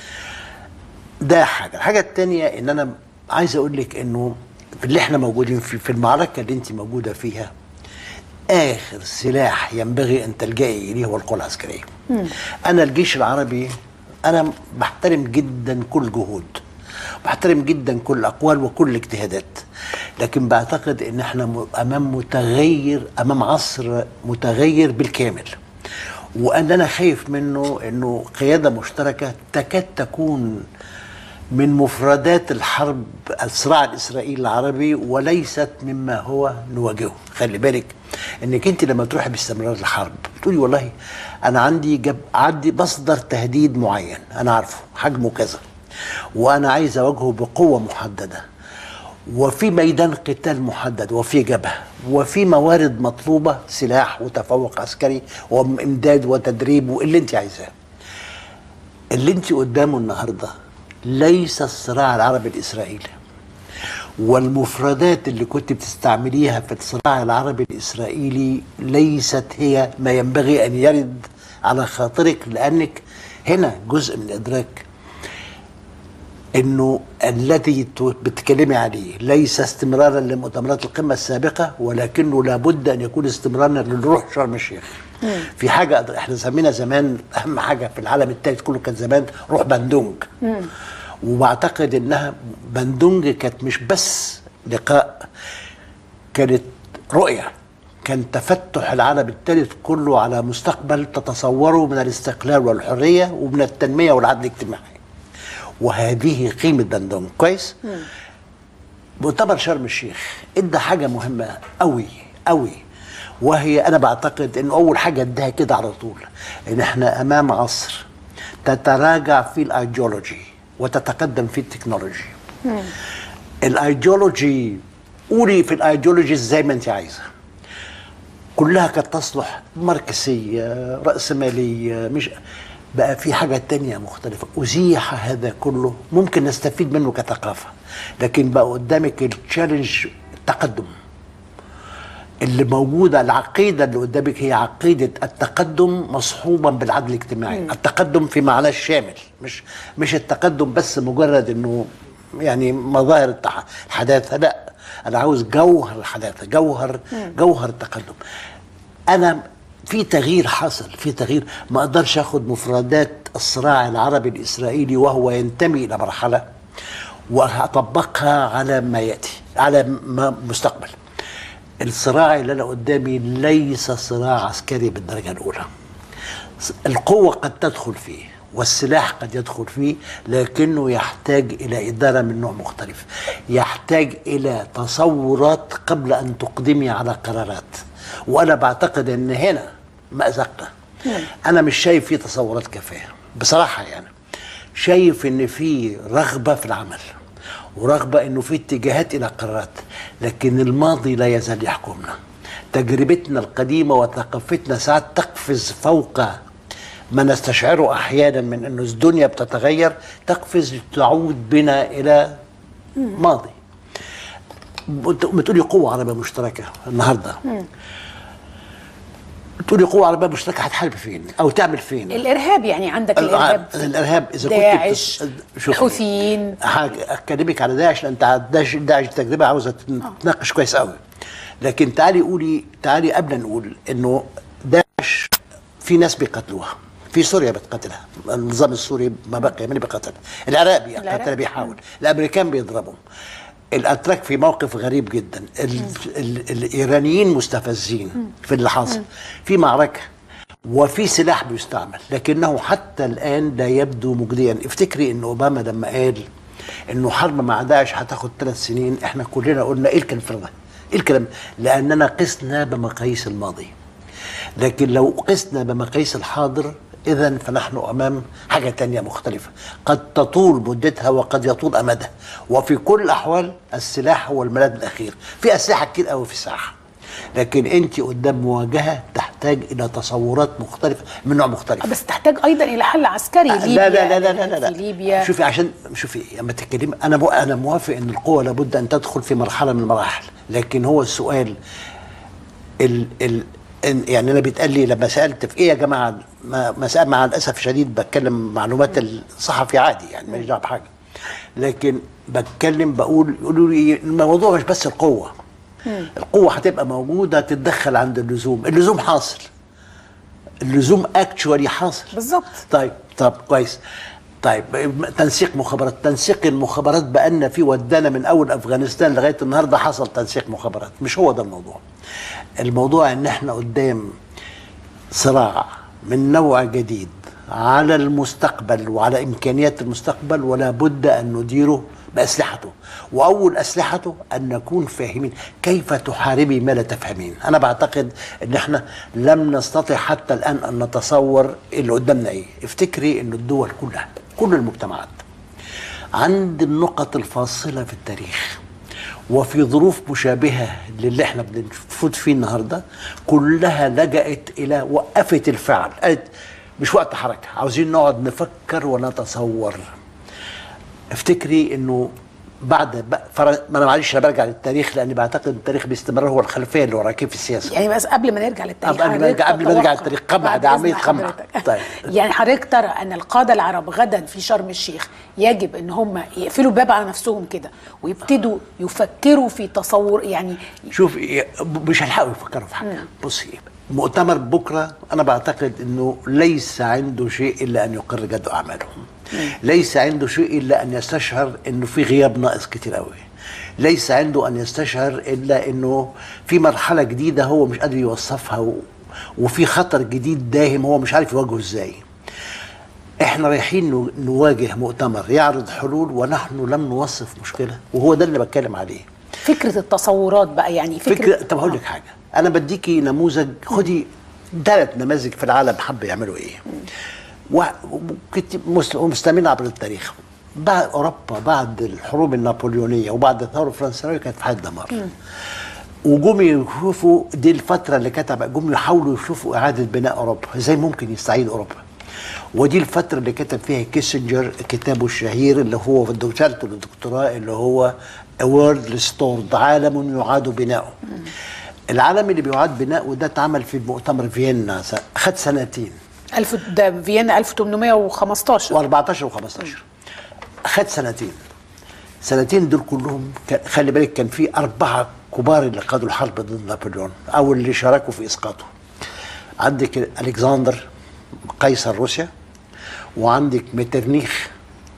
ده حاجه الحاجه الثانيه ان انا عايز اقول لك انه في اللي احنا موجودين فيه في المعركه اللي انت موجوده فيها اخر سلاح ينبغي ان تلجئي اليه هو القوى العسكريه انا الجيش العربي انا بحترم جدا كل جهود بحترم جدا كل الاقوال وكل الاجتهادات لكن بعتقد ان احنا م- امام متغير امام عصر متغير بالكامل وان انا خايف منه انه قياده مشتركه تكاد تكون من مفردات الحرب الصراع الاسرائيلي العربي وليست مما هو نواجهه خلي بالك انك انت لما تروحي باستمرار الحرب تقولي والله انا عندي جب عندي مصدر تهديد معين انا عارفه حجمه كذا وانا عايز اواجهه بقوه محدده وفي ميدان قتال محدد وفي جبهه وفي موارد مطلوبه سلاح وتفوق عسكري وامداد وتدريب واللي انت عايزاه اللي انت قدامه النهارده ليس الصراع العربي الاسرائيلي والمفردات اللي كنت بتستعمليها في الصراع العربي الاسرائيلي ليست هي ما ينبغي ان يرد على خاطرك لانك هنا جزء من ادراك انه الذي ت- بتتكلمي عليه ليس استمرارا لمؤتمرات القمه السابقه ولكنه لابد ان يكون استمرارا للروح شرم الشيخ. في حاجه احنا سمينا زمان اهم حاجه في العالم الثالث كله كان زمان روح بندونج. وبعتقد انها بندونج كانت مش بس لقاء كانت رؤيه كان تفتح العالم الثالث كله على مستقبل تتصوره من الاستقلال والحريه ومن التنميه والعدل الاجتماعي. وهذه قيمه بندونج كويس؟ مؤتمر شرم الشيخ ادى حاجه مهمه قوي قوي وهي انا بعتقد ان اول حاجه اداها كده على طول ان احنا امام عصر تتراجع في الايديولوجي وتتقدم في التكنولوجي الايديولوجي قولي في الايديولوجي زي ما انت عايزه كلها كانت تصلح ماركسية رأسمالية مش بقى في حاجة تانية مختلفة أزيح هذا كله ممكن نستفيد منه كثقافة لكن بقى قدامك التشالنج التقدم اللي موجودة العقيدة اللي قدامك هي عقيدة التقدم مصحوبا بالعدل الاجتماعي التقدم في معناه الشامل مش مش التقدم بس مجرد انه يعني مظاهر التح- الحداثة لا انا عاوز جوهر الحداثة جوهر جوهر التقدم انا في تغيير حصل في تغيير ما اقدرش اخد مفردات الصراع العربي الاسرائيلي وهو ينتمي الى مرحله واطبقها على ما ياتي على ما مستقبل الصراع اللي انا قدامي ليس صراع عسكري بالدرجه الاولى القوه قد تدخل فيه والسلاح قد يدخل فيه لكنه يحتاج الى اداره من نوع مختلف يحتاج الى تصورات قبل ان تقدمي على قرارات وانا بعتقد ان هنا مازقنا انا مش شايف فيه تصورات كفايه بصراحه يعني شايف ان في رغبه في العمل ورغبه انه في اتجاهات الى قرارات لكن الماضي لا يزال يحكمنا تجربتنا القديمه وثقافتنا ساعات تقفز فوق ما نستشعره احيانا من انه الدنيا بتتغير تقفز تعود بنا الى ماضي بت- بتقولي قوه عربيه مشتركه النهارده بتقولي قوه عربيه مشتركه هتحارب فين او تعمل فين الارهاب يعني عندك الارهاب الارهاب اذا كنت داعش بتس- شوفي، الحوثيين حاجة- اكلمك على داعش لان تع- داعش داعش تجربه عاوزه تتناقش كويس قوي لكن تعالي قولي تعالي قبل نقول انه داعش في ناس بيقتلوها في سوريا بتقتلها النظام السوري ما بقي من بيقتلها العراق بيقتلها العراق. بيحاول الامريكان بيضربهم الاتراك في موقف غريب جدا ال ال الايرانيين مستفزين في اللي حاصل في معركه وفي سلاح بيستعمل لكنه حتى الان لا يبدو مجديا افتكري ان اوباما لما قال انه حرب مع داعش هتاخد ثلاث سنين احنا كلنا قلنا ايه الكلام ده؟ ايه الكلام؟ لاننا قسنا بمقاييس الماضي لكن لو قسنا بمقاييس الحاضر اذا فنحن امام حاجه تانية مختلفه قد تطول مدتها وقد يطول امدها وفي كل الاحوال السلاح هو الملاذ الاخير في اسلحه كتير قوي في الساحه لكن انت قدام مواجهه تحتاج الى تصورات مختلفه من نوع مختلف بس تحتاج ايضا الى حل عسكري لا ليبيا لا لا لا لا, لا, لا. في ليبيا شوفي عشان شوفي لما تتكلمي انا مو انا موافق ان القوه لابد ان تدخل في مرحله من المراحل لكن هو السؤال ال ال إن- يعني انا بيتقال لي لما سالت في ايه يا جماعه ما مسألة مع الاسف الشديد بتكلم معلومات الصحفي عادي يعني ماليش دعوه بحاجه لكن بتكلم بقول يقولوا لي الموضوع مش بس القوه القوه هتبقى موجوده تتدخل عند اللزوم اللزوم حاصل اللزوم اكشوالي حاصل بالظبط طيب طب كويس طيب تنسيق مخابرات تنسيق المخابرات بقالنا فيه ودانا من اول افغانستان لغايه النهارده حصل تنسيق مخابرات مش هو ده الموضوع الموضوع ان احنا قدام صراع من نوع جديد على المستقبل وعلى امكانيات المستقبل ولا بد ان نديره باسلحته واول اسلحته ان نكون فاهمين كيف تحاربي ما لا تفهمين انا بعتقد ان احنا لم نستطع حتى الان ان نتصور اللي قدامنا ايه افتكري ان الدول كلها كل المجتمعات عند النقط الفاصله في التاريخ وفي ظروف مشابهه للي احنا بنفوت فيه النهارده كلها لجأت الى وقفت الفعل قالت مش وقت حركه عاوزين نقعد نفكر ونتصور افتكري انه بعد بق- فر... ما انا معلش انا برجع للتاريخ لاني بعتقد التاريخ باستمرار هو الخلفيه اللي وراك في السياسه يعني بس قبل ما نرجع للتاريخ قبل ما حضرتك نرجع- قبل ما نرجع تتوقع للتاريخ، قمع، بعد ده عملية إذن قمع. حضرتك. طيب. يعني حضرتك ترى ان القاده العرب غدا في شرم الشيخ يجب ان هم يقفلوا الباب على نفسهم كده ويبتدوا يفكروا في تصور يعني شوف مش هيلحقوا يفكروا في حاجه بصي مؤتمر بكره انا بعتقد انه ليس عنده شيء الا ان يقر جد اعمالهم ليس عنده شيء الا ان يستشعر انه في غياب ناقص كتير قوي ليس عنده ان يستشعر الا انه في مرحله جديده هو مش قادر يوصفها و... وفي خطر جديد داهم هو مش عارف يواجهه ازاي احنا رايحين نو- نواجه مؤتمر يعرض حلول ونحن لم نوصف مشكله وهو ده اللي بتكلم عليه فكره التصورات بقى يعني فكره, فكرة طب هقول لك حاجة أنا بديكي نموذج خدي ثلاث نماذج في العالم حبوا يعملوا إيه و- وكنت مس- ومستمرين عبر التاريخ بعد أوروبا بعد الحروب النابليونية وبعد الثورة الفرنسية كانت في حالة دمار وجم يشوفوا دي الفترة اللي كتب جم يحاولوا يشوفوا إعادة بناء أوروبا إزاي ممكن يستعيد أوروبا ودي الفترة اللي كتب فيها كيسنجر كتابه الشهير اللي هو في رسالته الدكتوراه اللي هو A World Restored عالم يعاد بناؤه العالم اللي بيعاد بناؤه ده اتعمل في مؤتمر فيينا س- خد سنتين الف ده فيينا 1815 و14 و15 خد سنتين سنتين دول كلهم كان- خلي بالك كان في أربعة كبار اللي قادوا الحرب ضد نابليون أو اللي شاركوا في إسقاطه عندك ألكسندر قيصر روسيا وعندك ميترنيخ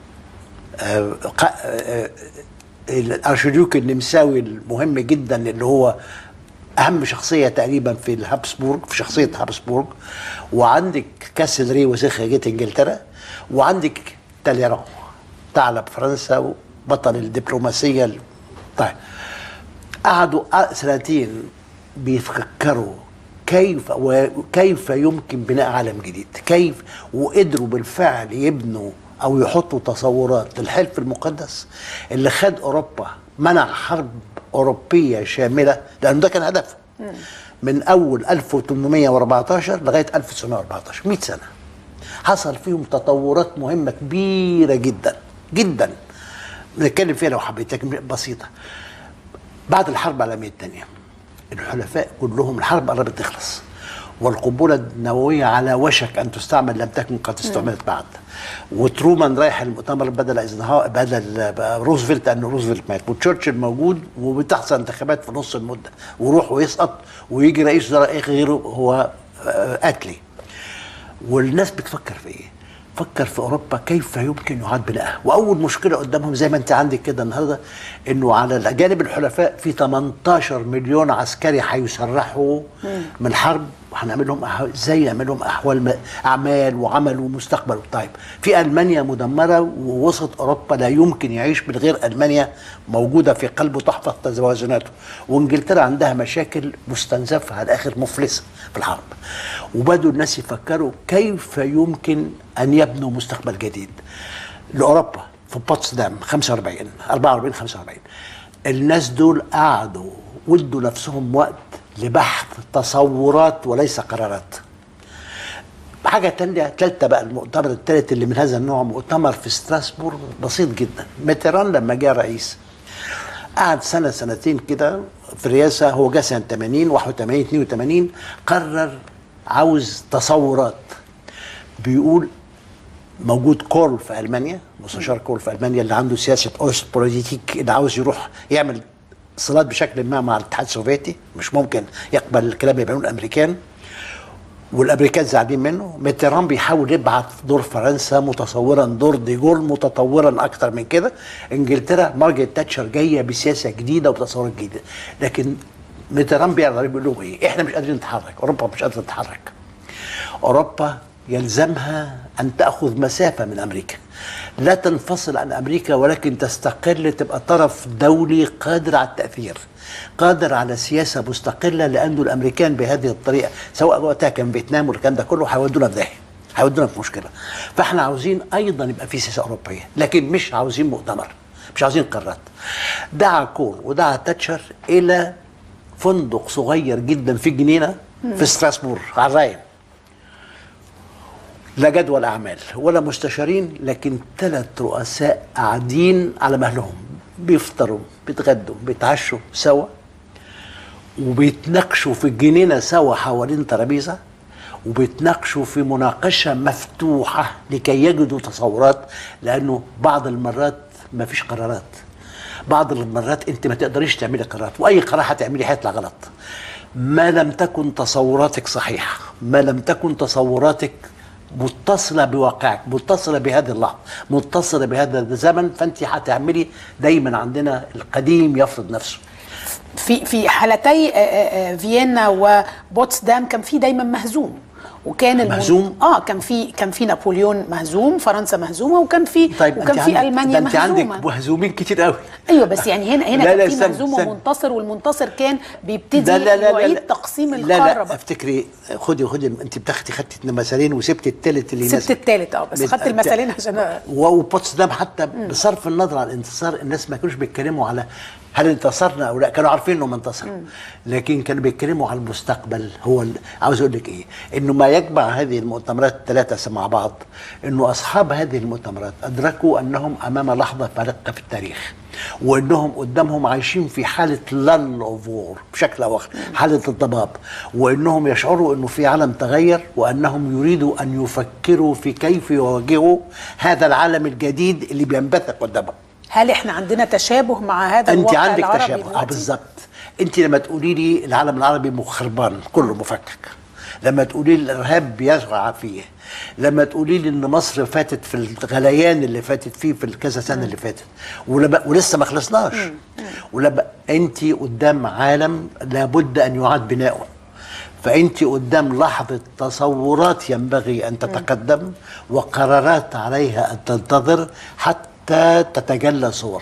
آه، ق- آه، آه، الارشديوك النمساوي المهم جدا اللي هو اهم شخصيه تقريبا في الهابسبورغ في شخصيه هابسبورغ وعندك كاسلري وزيخة انجلترا وعندك تاليران ثعلب فرنسا وبطل الدبلوماسيه ال- طيب قعدوا أ- سنتين بيفكروا كيف وكيف يمكن بناء عالم جديد كيف وقدروا بالفعل يبنوا او يحطوا تصورات للحلف المقدس اللي خد اوروبا منع حرب اوروبيه شامله لانه ده كان هدفه من اول 1814 لغايه 1914 100 سنه حصل فيهم تطورات مهمه كبيره جدا جدا نتكلم فيها لو حبيت لكن بسيطه بعد الحرب العالميه الثانيه الحلفاء كلهم الحرب قربت تخلص والقنبله النوويه على وشك ان تستعمل لم تكن قد استعملت بعد وترومان رايح المؤتمر بدل ايزنهاور بدل روزفلت لانه روزفلت مات وتشرشل موجود وبتحصل انتخابات في نص المده ويروح ويسقط ويجي رئيس وزراء غيره هو آه، اتلي والناس بتفكر في ايه فكر في اوروبا كيف يمكن يعاد بنائها واول مشكله قدامهم زي ما انت عندك كده النهارده انه على الجانب الحلفاء في 18 مليون عسكري هيسرحوا من حرب هنعمل لهم أح- ازاي نعمل لهم احوال م- اعمال وعمل ومستقبل طيب في المانيا مدمره ووسط اوروبا لا يمكن يعيش من غير المانيا موجوده في قلبه تحفظ توازناته وانجلترا عندها مشاكل مستنزفه على الاخر مفلسه في الحرب وبدوا الناس يفكروا كيف يمكن ان يبنوا مستقبل جديد لاوروبا في بوتسدام 45 44 45 الناس دول قعدوا ودوا نفسهم وقت لبحث تصورات وليس قرارات حاجة تانية تالتة بقى المؤتمر التالت اللي من هذا النوع مؤتمر في ستراسبورغ بسيط جدا ميتران لما جاء رئيس قعد سنة سنتين كده في الرئاسة هو جه سنة 80 81 82 قرر عاوز تصورات بيقول موجود كول في المانيا مستشار كول في المانيا اللي عنده سياسه اوست بوليتيك اللي عاوز يروح يعمل صلات بشكل ما مع الاتحاد السوفيتي مش ممكن يقبل الكلام اللي بيعملوه الامريكان والامريكان زعلانين منه ميتران بيحاول يبعت دور فرنسا متصورا دور ديجول متطورا اكتر من كده انجلترا مارجريت تاتشر جايه بسياسه جديده وبتصورات جديده لكن ميتران بيقدر بيقول لهم ايه احنا مش قادرين نتحرك اوروبا مش قادره تتحرك اوروبا يلزمها ان تاخذ مسافه من امريكا لا تنفصل عن امريكا ولكن تستقل تبقى طرف دولي قادر على التاثير قادر على سياسه مستقله لانه الامريكان بهذه الطريقه سواء وقتها كان فيتنام والكلام ده كله هيودونا في داهيه هيودونا في مشكله فاحنا عاوزين ايضا يبقى في سياسه اوروبيه لكن مش عاوزين مؤتمر مش عاوزين قارات دعا كول ودعا تاتشر الى فندق صغير جدا في الجنينه في ستراسبورغ على الراين لا جدول اعمال ولا مستشارين لكن ثلاث رؤساء قاعدين على مهلهم بيفطروا بيتغدوا بيتعشوا سوا وبيتناقشوا في الجنينه سوا حوالين ترابيزه وبيتناقشوا في مناقشه مفتوحه لكي يجدوا تصورات لانه بعض المرات ما فيش قرارات بعض المرات انت ما تقدريش تعملي قرارات واي قرار هتعملي هيطلع غلط ما لم تكن تصوراتك صحيحه ما لم تكن تصوراتك متصله بواقعك متصله بهذه اللحظه متصله بهذا الزمن فانت هتعملي دايما عندنا القديم يفرض نفسه في في حالتي آه، آه، آه، فيينا وبوتسدام كان في دايما مهزوم وكان المن- مهزوم؟ اه كان في كان في نابليون مهزوم فرنسا مهزومه وكان في طيب وكان انت في عندك المانيا ده انت عندك مهزومه مهزومين كتير قوي ايوه بس يعني هنا هنا لا، لا، كان في استنى، مهزوم استنى. ومنتصر والمنتصر كان بيبتدي لا لا لا يعيد لا تقسيم لا القاره لا بقى. افتكري خدي خدي انت بتاخدي خدتي مثالين وسبت الثالث اللي سبت يناسبك. التالت اه بس بس- خدت المثالين عشان أ- وبوتسدام حتى بصرف النظر عن الانتصار الناس ما كانوش بيتكلموا على هل انتصرنا او لا كانوا عارفين انهم انتصروا لكن كانوا بيتكلموا على المستقبل هو ال- عاوز اقول لك ايه انه ما يجمع هذه المؤتمرات الثلاثه مع بعض انه اصحاب هذه المؤتمرات ادركوا انهم امام لحظه فارقه في التاريخ وانهم قدامهم عايشين في حاله لل اوف وور بشكل او اخر حاله الضباب وانهم يشعروا انه في عالم تغير وانهم يريدوا ان يفكروا في كيف يواجهوا هذا العالم الجديد اللي بينبثق قدامهم هل احنا عندنا تشابه مع هذا انت الواقع عندك العربي تشابه اه دلوقتي؟ بالظبط انت لما تقولي لي العالم العربي مخربان كله مفكك لما تقولي لي الارهاب بيزرع فيه لما تقولي لي ان مصر فاتت في الغليان اللي فاتت فيه في الكذا سنه اللي فاتت ولما ولسه ما خلصناش ولما انت قدام عالم لابد ان يعاد بناؤه فانت قدام لحظه تصورات ينبغي ان تتقدم وقرارات عليها ان تنتظر حتى تتجلى صور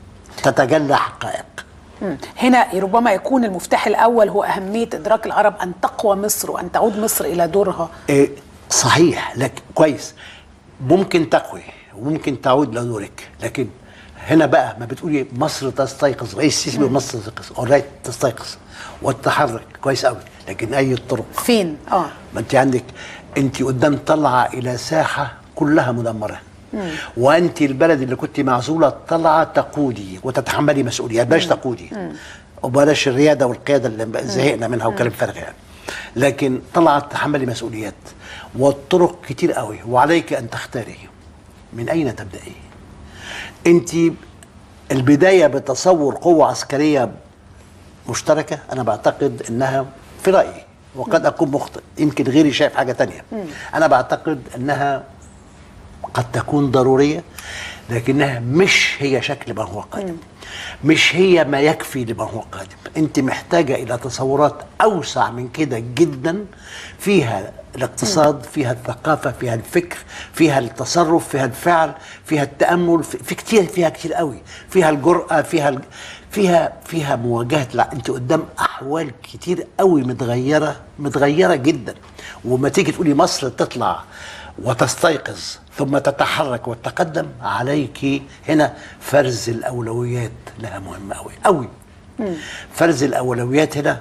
تتجلى حقائق مم. هنا ربما يكون المفتاح الاول هو اهميه ادراك العرب ان تقوى مصر وان تعود مصر الى دورها إيه صحيح لكن كويس ممكن تقوي وممكن تعود لدورك لكن هنا بقى ما بتقولي مصر تستيقظ رئيس السيسي بيقول مصر تستيقظ اورايت تستيقظ والتحرك كويس قوي لكن اي الطرق فين اه ما انت عندك انت قدام طالعه الى ساحه كلها مدمره وانت البلد اللي كنت معزوله طالعه تقودي وتتحملي مسؤوليات بلاش تقودي وبلاش الرياده والقياده اللي زهقنا منها وكلام فارغ يعني لكن طلعت تحملي مسؤوليات والطرق كتير قوي وعليك ان تختاري من اين تبداي انت البدايه بتصور قوه عسكريه مشتركه انا بعتقد انها في رايي وقد اكون مخطئ يمكن غيري شايف حاجه تانية انا بعتقد انها قد تكون ضروريه لكنها مش هي شكل ما هو قادم مش هي ما يكفي لما هو قادم انت محتاجه الى تصورات اوسع من كده جدا فيها الاقتصاد فيها الثقافه فيها الفكر فيها التصرف فيها الفعل فيها التامل في, في كتير فيها كتير قوي فيها الجراه فيها ال... فيها فيها مواجهه لا انت قدام احوال كتير قوي متغيره متغيره جدا وما تيجي تقولي مصر تطلع وتستيقظ ثم تتحرك وتتقدم عليك هنا فرز الاولويات لها مهمه قوي قوي فرز الاولويات هنا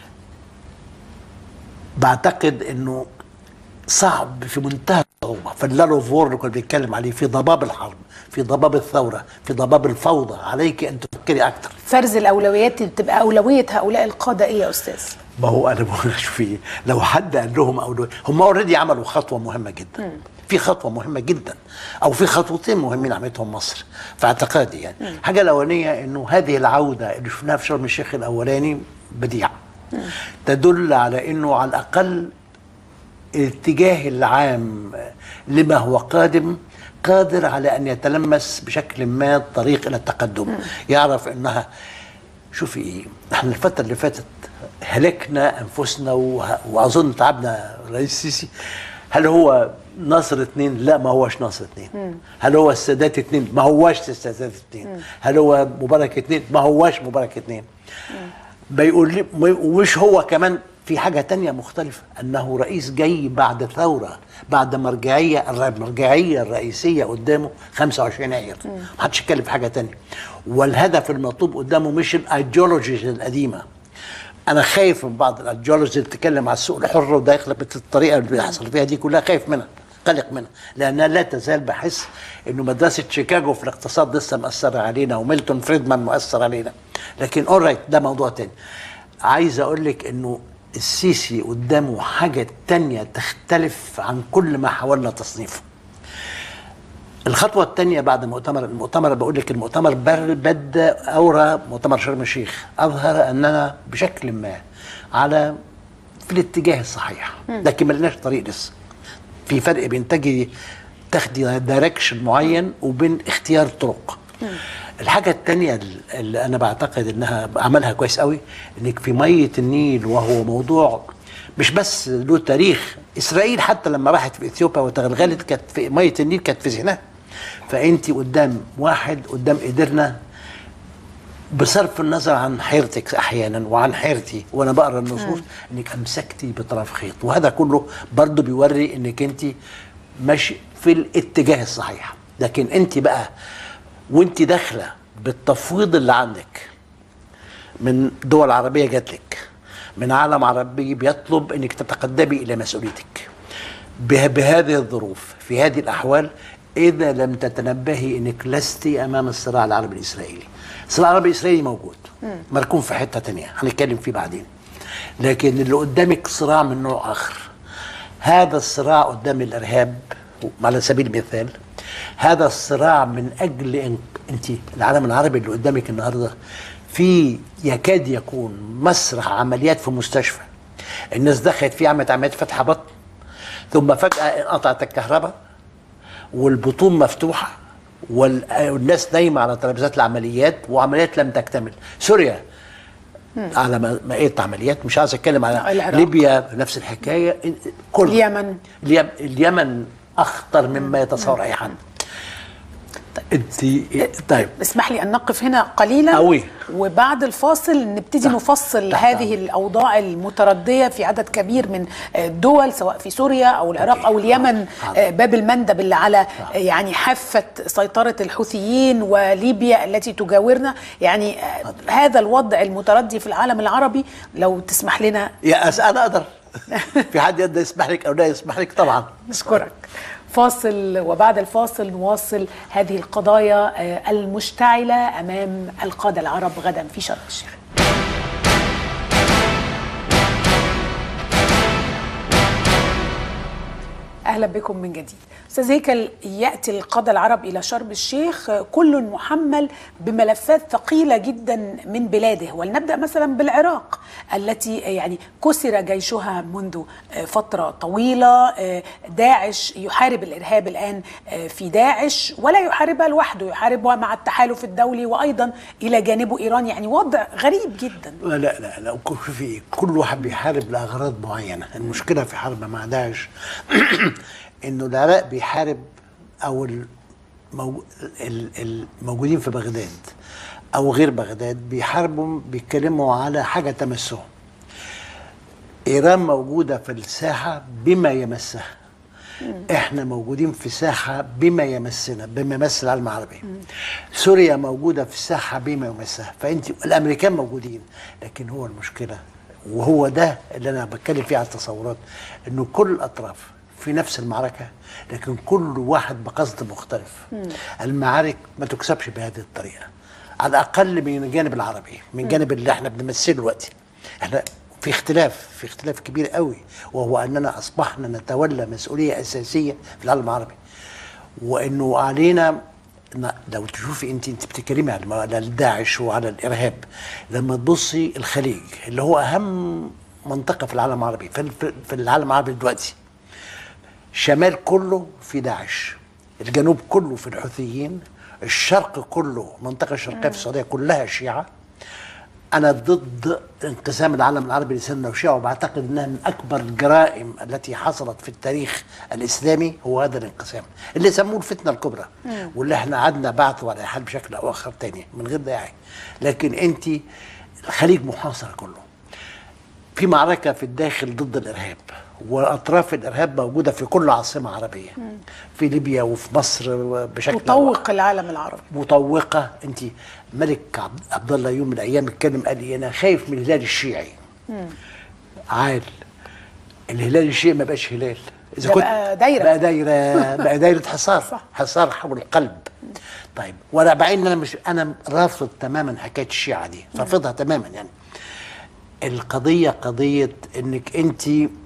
بعتقد انه صعب في منتهى الصعوبه فاللالو فور اللي كنا بنتكلم عليه في ضباب الحرب في ضباب الثوره في ضباب الفوضى عليك ان تفكري اكثر فرز الاولويات بتبقى اولويه هؤلاء القاده ايه يا استاذ ما هو انا بقول شوفي لو حد قال لهم اولويه هم اوريدي عملوا خطوه مهمه جدا في خطوه مهمه جدا او في خطوتين مهمين عملتهم مصر في اعتقادي يعني الحاجه الاولانيه انه هذه العوده اللي شفناها في شرم الشيخ الاولاني بديعه تدل على انه على الاقل الاتجاه العام لما هو قادم قادر على ان يتلمس بشكل ما الطريق الى التقدم يعرف انها شوفي ايه احنا الفتره اللي فاتت هلكنا انفسنا وه- واظن تعبنا رئيس السيسي هل هو ناصر اثنين لا ما هوش ناصر اثنين هل هو السادات اثنين ما هوش السادات اثنين هل هو مبارك اثنين ما هوش مبارك اثنين بيقول لي ما- ومش هو كمان في حاجة تانية مختلفة أنه رئيس جاي بعد ثورة بعد مرجعية المرجعية الرئيسية قدامه 25 يناير ما حدش يتكلم في حاجة تانية والهدف المطلوب قدامه مش الايديولوجيز القديمة أنا خايف من بعض الايديولوجيز اللي بتتكلم على السوق الحر وده يخلق الطريقة اللي بيحصل فيها دي كلها خايف منها قلق منها لانها لا تزال بحس انه مدرسه شيكاغو في الاقتصاد لسه مأثره علينا وميلتون فريدمان مؤثر علينا لكن اول ده موضوع تاني عايز اقول لك انه السيسي قدامه حاجه تانية تختلف عن كل ما حاولنا تصنيفه الخطوة الثانية بعد مؤتمر المؤتمر بقول لك المؤتمر بر- بدا أورى مؤتمر شرم الشيخ أظهر أننا بشكل ما على في الاتجاه الصحيح لكن ما لناش طريق لسه في فرق بين تجي تاخدي دايركشن معين وبين اختيار طرق الحاجة التانية اللي أنا بعتقد إنها عملها كويس قوي إنك في مية النيل وهو موضوع مش بس له تاريخ إسرائيل حتى لما راحت في إثيوبيا وتغلغلت كانت في مية النيل كانت في ذهنها فأنت قدام واحد قدام قدرنا بصرف النظر عن حيرتك احيانا وعن حيرتي وانا بقرا النصوص انك امسكتي بطرف خيط وهذا كله برضه بيوري انك انت ماشي في الاتجاه الصحيح لكن انت بقى وانت داخله بالتفويض اللي عندك من دول عربيه جات لك من عالم عربي بيطلب انك تتقدمي الى مسؤوليتك به- بهذه الظروف في هذه الاحوال اذا لم تتنبهي انك لست امام الصراع العربي الاسرائيلي الصراع العربي الاسرائيلي موجود مركون في حته تانية هنتكلم فيه بعدين لكن اللي قدامك صراع من نوع اخر هذا الصراع قدام الارهاب على سبيل المثال هذا الصراع من اجل ان انت العالم العربي اللي قدامك النهارده في يكاد يكون مسرح عمليات في مستشفى الناس دخلت فيه عملت عمليات فتح بطن ثم فجاه انقطعت الكهرباء والبطون مفتوحه وال- والناس نايمه على ترابيزات العمليات وعمليات لم تكتمل سوريا على ما ما ايه عمليات مش عايز اتكلم على العراق. ليبيا نفس الحكايه كل اليمن. اليم- اليمن اخطر مما يتصور اي حد انت طيب اسمح لي ان نقف هنا قليلا أوي. وبعد الفاصل نبتدي تحت- نفصل تحت هذه أمرك. الاوضاع المترديه في عدد كبير من الدول سواء في سوريا او العراق او اليمن حاضر. آه، باب المندب اللي على آه، يعني حافه سيطره الحوثيين وليبيا التي تجاورنا يعني آه، هذا الوضع المتردي في العالم العربي لو تسمح لنا يا أس- انا اقدر في حد يقدر يسمح لك او لا يسمح لك طبعا نشكرك فاصل وبعد الفاصل نواصل هذه القضايا آه، المشتعلة أمام القادة العرب غدا في شرم الشيخ أهلا بكم من جديد استاذ هيكل ياتي القاده العرب الى شرم الشيخ كل محمل بملفات ثقيله جدا من بلاده ولنبدا مثلا بالعراق التي يعني كسر جيشها منذ فتره طويله داعش يحارب الارهاب الان في داعش ولا يحاربها لوحده يحاربها مع التحالف الدولي وايضا الى جانبه ايران يعني وضع غريب جدا لا لا لا شوفي كل واحد بيحارب لاغراض معينه المشكله في حرب مع داعش انه العراق بيحارب او الموجودين في بغداد او غير بغداد بيحاربوا بيتكلموا على حاجه تمسهم ايران موجوده في الساحه بما يمسها احنا موجودين في ساحه بما يمسنا بما يمس العالم العربي سوريا موجوده في الساحه بما يمسها فانت الامريكان موجودين لكن هو المشكله وهو ده اللي انا بتكلم فيه على التصورات انه كل الاطراف في نفس المعركة لكن كل واحد بقصد مختلف مم. المعارك ما تكسبش بهذه الطريقة على الأقل من الجانب العربي من جانب اللي احنا بنمثله دلوقتي احنا في اختلاف في اختلاف كبير قوي وهو أننا أصبحنا نتولى مسؤولية أساسية في العالم العربي وأنه علينا لو تشوفي انت انت بتتكلمي على داعش وعلى الارهاب لما تبصي الخليج اللي هو اهم منطقه في العالم العربي في العالم العربي دلوقتي شمال كله في داعش الجنوب كله في الحوثيين الشرق كله المنطقه الشرقيه في السعوديه كلها شيعه انا ضد انقسام العالم العربي لسنه وشيعه وبعتقد انها من اكبر الجرائم التي حصلت في التاريخ الاسلامي هو هذا الانقسام اللي سموه الفتنه الكبرى واللي احنا قعدنا بعثه على حال بشكل او اخر تاني من غير داعي لكن انت الخليج محاصر كله في معركه في الداخل ضد الارهاب واطراف الارهاب موجوده في كل عاصمه عربيه مم. في ليبيا وفي مصر بشكل مطوق العالم العربي مطوقه انت ملك عبد الله يوم من الايام اتكلم قال لي انا خايف من الهلال الشيعي مم. عال الهلال الشيعي ما بقاش هلال اذا كنت بقى دايره بقى دايره بقى دايره حصار صح. حصار حول القلب طيب وانا بعين ان انا مش انا رافض تماما حكايه الشيعه دي رافضها تماما يعني القضيه قضيه انك انت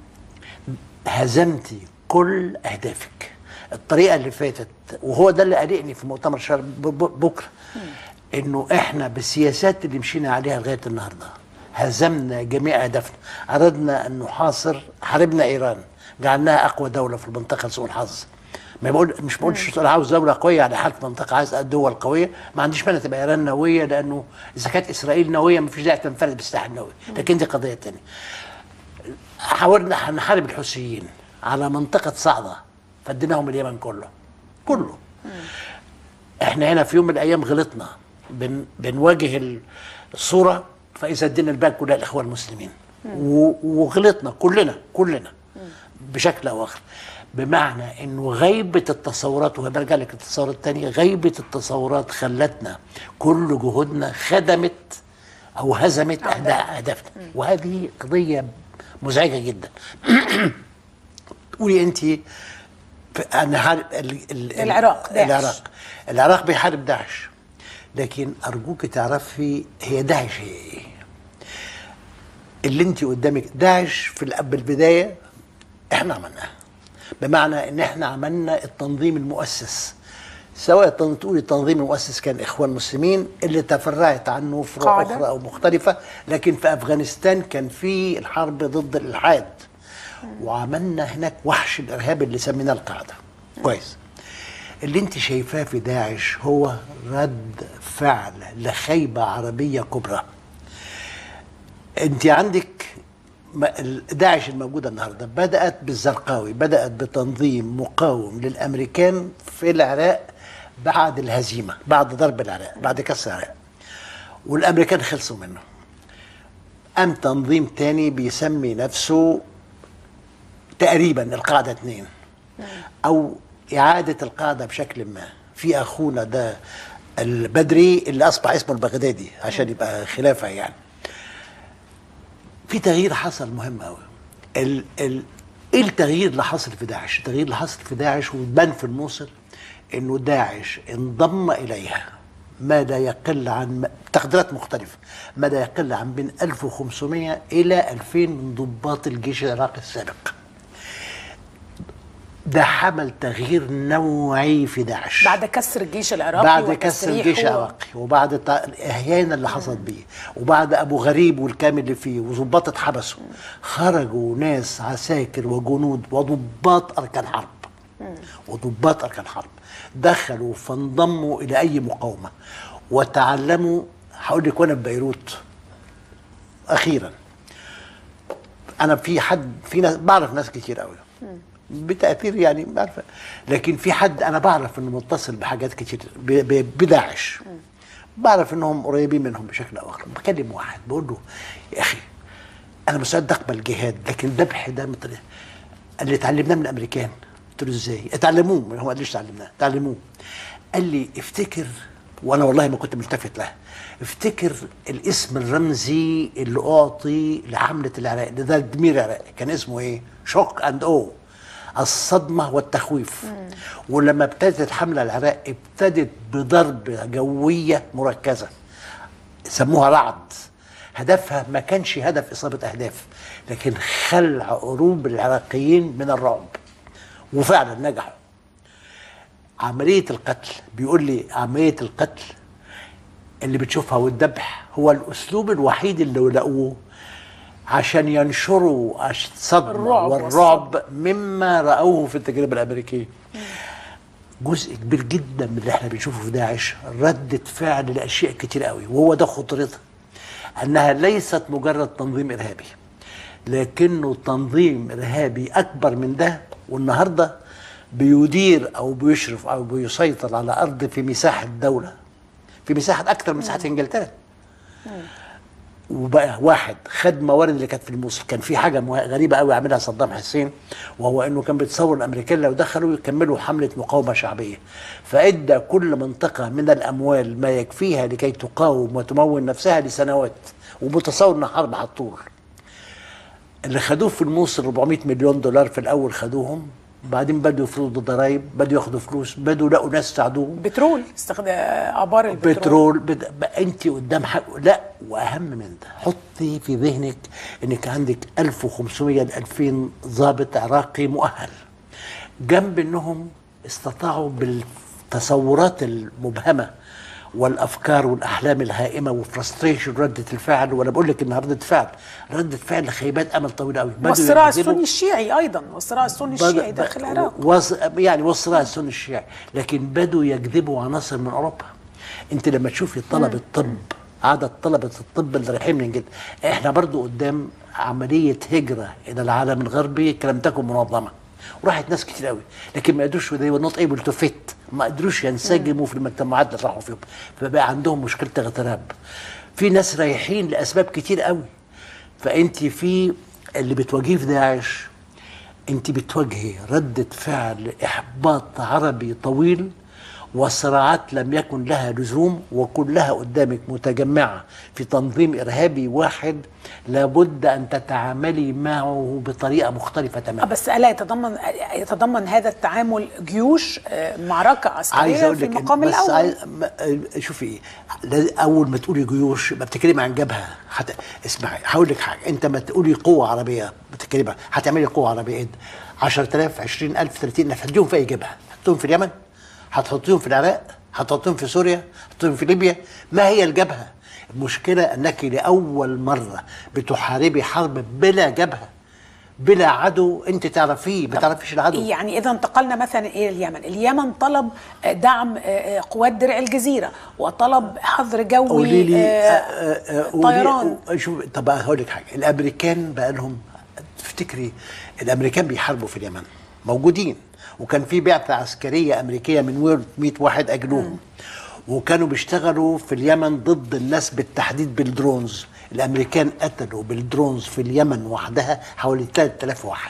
هزمتي كل اهدافك الطريقه اللي فاتت وهو ده اللي قلقني في مؤتمر شهر بكره انه احنا بالسياسات اللي مشينا عليها لغايه النهارده هزمنا جميع اهدافنا اردنا ان نحاصر حاربنا ايران جعلناها اقوى دوله في المنطقه لسوء الحظ ما بقول مش بقولش انا عاوز دوله قويه على حال منطقه عايز دول قويه ما عنديش مانع تبقى ايران نوويه لانه اذا كانت اسرائيل نوويه ما فيش داعي تنفرد بالسلاح النووي لكن دي قضيه ثانيه حاولنا نحارب الحوثيين على منطقة صعدة فديناهم اليمن كله كله احنا هنا في يوم من الايام غلطنا بن بنواجه الصورة فاذا ادينا البال كلها الاخوة المسلمين وغلطنا كلنا كلنا بشكل او اخر بمعنى انه غيبة التصورات وبرجع لك التصورات الثانية غيبة التصورات خلتنا كل جهودنا خدمت او هزمت اهدافنا وهذه قضية مزعجه جدا تقولي انت انا العراق داعش. العراق العراق بيحارب داعش لكن ارجوك تعرفي هي داعش هي ايه اللي انت قدامك داعش في بالبدايه احنا عملناها بمعنى ان احنا عملنا التنظيم المؤسس سواء تقولي التنظيم المؤسس كان اخوان مسلمين اللي تفرعت عنه فروع اخرى او مختلفه لكن في افغانستان كان في الحرب ضد الالحاد وعملنا هناك وحش الارهاب اللي سميناه القاعده كويس اللي انت شايفاه في داعش هو رد فعل لخيبه عربيه كبرى انت عندك داعش الموجوده النهارده بدات بالزرقاوي بدات بتنظيم مقاوم للامريكان في العراق بعد الهزيمه بعد ضرب العراق بعد كسر العراق والامريكان خلصوا منه قام تنظيم تاني بيسمي نفسه تقريبا القاعده اثنين او اعاده القاعده بشكل ما في اخونا ده البدري اللي اصبح اسمه البغدادي عشان يبقى خلافه يعني في تغيير حصل مهم قوي ال ال ايه التغيير اللي حصل في داعش التغيير اللي حصل في داعش وبان في الموصل انه داعش انضم اليها ما لا يقل عن تقديرات مختلفة ما لا يقل عن بين 1500 إلى 2000 من ضباط الجيش العراقي السابق ده حمل تغيير نوعي في داعش بعد كسر الجيش العراقي بعد كسر وتسريحه الجيش العراقي وبعد الت- الاهانه اللي حصلت بيه وبعد ابو غريب والكامل اللي فيه وظباط اتحبسوا خرجوا ناس عساكر وجنود وضباط اركان حرب وضباط اركان حرب دخلوا فانضموا الى اي مقاومه وتعلموا هقول لك وانا في بيروت اخيرا انا في حد في ناس بعرف ناس كتير قوي بتاثير يعني ما عارفه لكن في حد انا بعرف انه متصل بحاجات كتير ب- ب- بداعش بعرف انهم قريبين منهم بشكل او اخر بكلم واحد بقول له يا اخي انا مستعد اقبل جهاد لكن الذبح ده من طريقه اللي اتعلمناه من الامريكان قلت له ازاي؟ اتعلموه هو ما قاليش اتعلمناه اتعلموه قال لي افتكر وانا والله ما كنت ملتفت له افتكر الاسم الرمزي اللي اعطي لحمله العراق ده, ده دمير العراق كان اسمه ايه؟ شوك اند او الصدمه والتخويف ولما ابتدت الحمله العراق ابتدت بضرب جويه مركزه سموها رعد هدفها ما كانش هدف إصابة أهداف لكن خلع قلوب العراقيين من الرعب وفعلا نجحوا عملية القتل بيقول لي عملية القتل اللي بتشوفها والذبح هو الأسلوب الوحيد اللي لقوه عشان ينشروا الصدمة الرعب والرعب مما رأوه في التجربة الأمريكية جزء كبير جدا من اللي احنا بنشوفه في داعش ردة فعل لأشياء كتير قوي وهو ده خطورتها أنها ليست مجرد تنظيم إرهابي لكنه تنظيم إرهابي أكبر من ده والنهاردة بيدير أو بيشرف أو بيسيطر على أرض في مساحة دولة في مساحة أكثر من مساحة إنجلترا وبقى واحد خد موارد اللي كانت في الموصل كان في حاجه مه- غريبه قوي عملها صدام حسين وهو انه كان بيتصور الامريكان لو دخلوا يكملوا حمله مقاومه شعبيه فادى كل منطقه من الاموال ما يكفيها لكي تقاوم وتمول نفسها لسنوات ومتصور انها حرب هتطول اللي خدوه في الموصل 400 مليون دولار في الاول خدوهم بعدين بدوا يفرضوا ضرائب بدوا ياخدوا فلوس بدوا لقوا ناس ساعدوهم بترول استخدام ابار البترول بترول بد... بقى انت قدام حق لا واهم من ده حطي في ذهنك انك عندك 1500 ل 2000 ضابط عراقي مؤهل جنب انهم استطاعوا بالتصورات المبهمه والافكار والاحلام الهائمه وفرستريشن رده الفعل وانا بقول لك انها رده فعل رده فعل خيبات امل طويله قوي بدوا والصراع يجذبوا- السني الشيعي ايضا والصراع السني الشيعي بدأ- داخل العراق وص... يعني والصراع السني الشيعي لكن بدوا يجذبوا عناصر من اوروبا انت لما تشوفي طلب الطب عدد طلبة الطب اللي رايحين من انجلترا احنا برضو قدام عملية هجرة الى العالم الغربي لم تكن منظمة وراحت ناس كتير قوي لكن ما قدروش they were not able to fit ما قدروش ينسجموا في المجتمعات اللي راحوا فيهم فبقى عندهم مشكلة اغتراب في ناس رايحين لاسباب كتير قوي فانت في اللي بتواجهيه في داعش انت بتواجهي ردة فعل احباط عربي طويل وصراعات لم يكن لها لزوم وكلها قدامك متجمعة في تنظيم إرهابي واحد لابد أن تتعاملي معه بطريقة مختلفة آه، تماما بس الا يتضمن يتضمن هذا التعامل جيوش آه، معركه عايز عسكريه اقول في لك المقام بس الاول عايز ما- شوفي ايه لا- اول ما تقولي جيوش يبقى بتتكلمي عن جبهه حت... اسمعي هقول لك حاجه انت ما تقولي قوه عربيه بتتكلمي عن- هتعملي قوه عربيه ايه 10000 20000 30000 هتديهم في اي جبهه هتحطيهم في اليمن هتحطيهم في العراق هتحطيهم في سوريا هتحطيهم في ليبيا ما هي الجبهه المشكله انك لاول مره بتحاربي حرب بلا جبهه بلا عدو انت تعرفيه ما تعرفيش العدو يعني اذا انتقلنا مثلا الى اليمن اليمن طلب آه، دعم آه، آه، قوات درع الجزيره وطلب حظر جوي قولي لي آه، آه، آه، قولي- طيران شوف طب هقول لك حاجه الامريكان بقى لهم تفتكري الامريكان بيحاربوا في اليمن موجودين وكان في بعثه عسكريه امريكيه من وورد 100 واحد اجلوهم وكانوا بيشتغلوا في اليمن ضد الناس بالتحديد بالدرونز الامريكان قتلوا بالدرونز في اليمن وحدها حوالي 3000 واحد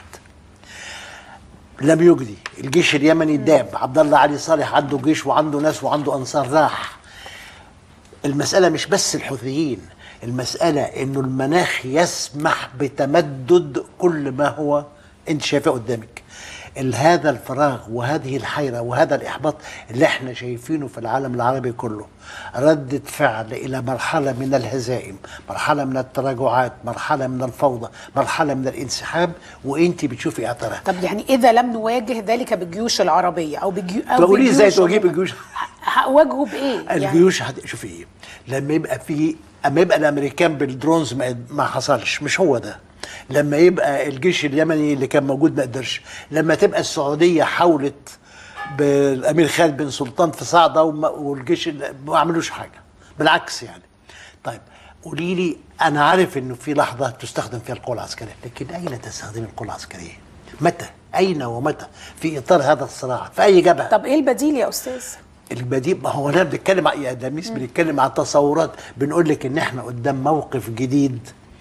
لم يجدي الجيش اليمني داب عبد الله علي صالح عنده جيش وعنده ناس وعنده انصار راح المسألة مش بس الحوثيين المسألة انه المناخ يسمح بتمدد كل ما هو انت شايفاه قدامك ال- هذا الفراغ وهذه الحيرة وهذا الإحباط اللي احنا شايفينه في العالم العربي كله ردة فعل إلى مرحلة من الهزائم مرحلة من التراجعات مرحلة من الفوضى مرحلة من الانسحاب وانت بتشوفي اثرها طب يعني اذا لم نواجه ذلك بالجيوش العربيه او بجيو او بقولي ازاي بالجيوش تواجهي عموماً، بالجيوش ه- هواجهه بايه؟ يعني الجيوش هت- شوفي ايه لما يبقى في اما يبقى الامريكان بالدرونز ما, ما حصلش مش هو ده لما يبقى الجيش اليمني اللي كان موجود ما قدرش لما تبقى السعوديه حاولت بالامير خالد بن سلطان في صعده وما- والجيش ال- ما عملوش حاجه بالعكس يعني طيب قولي لي انا عارف انه في لحظه تستخدم فيها القوى العسكريه لكن اين تستخدم القوى العسكريه متى اين ومتى في اطار هذا الصراع في اي جبهه طب ايه البديل يا استاذ؟ البديل ما هو انا بنتكلم ع- يا دميس بنتكلم عن تصورات بنقول لك ان احنا قدام موقف جديد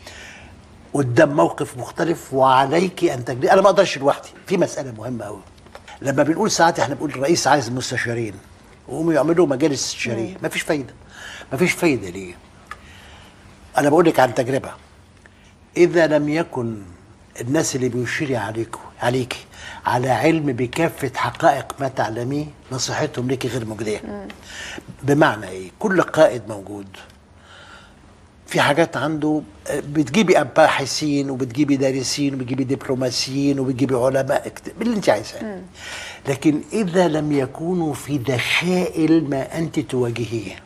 قدام موقف مختلف وعليك ان تجري انا ما اقدرش لوحدي في مساله مهمه قوي لما بنقول ساعات احنا بنقول الرئيس عايز مستشارين وهم يعملوا مجالس استشاريه مفيش فايده مفيش فايده ليه انا بقول لك عن تجربه اذا لم يكن الناس اللي بيشير عليكم عليك على علم بكافه حقائق ما تعلميه نصيحتهم لك غير مجديه بمعنى ايه كل قائد موجود في حاجات عنده آه، بتجيبي باحثين وبتجيبي دارسين وبتجيبي دبلوماسيين وبتجيبي علماء اكت- باللي انت عايزاه لكن اذا لم يكونوا في دخائل ما انت تواجهيه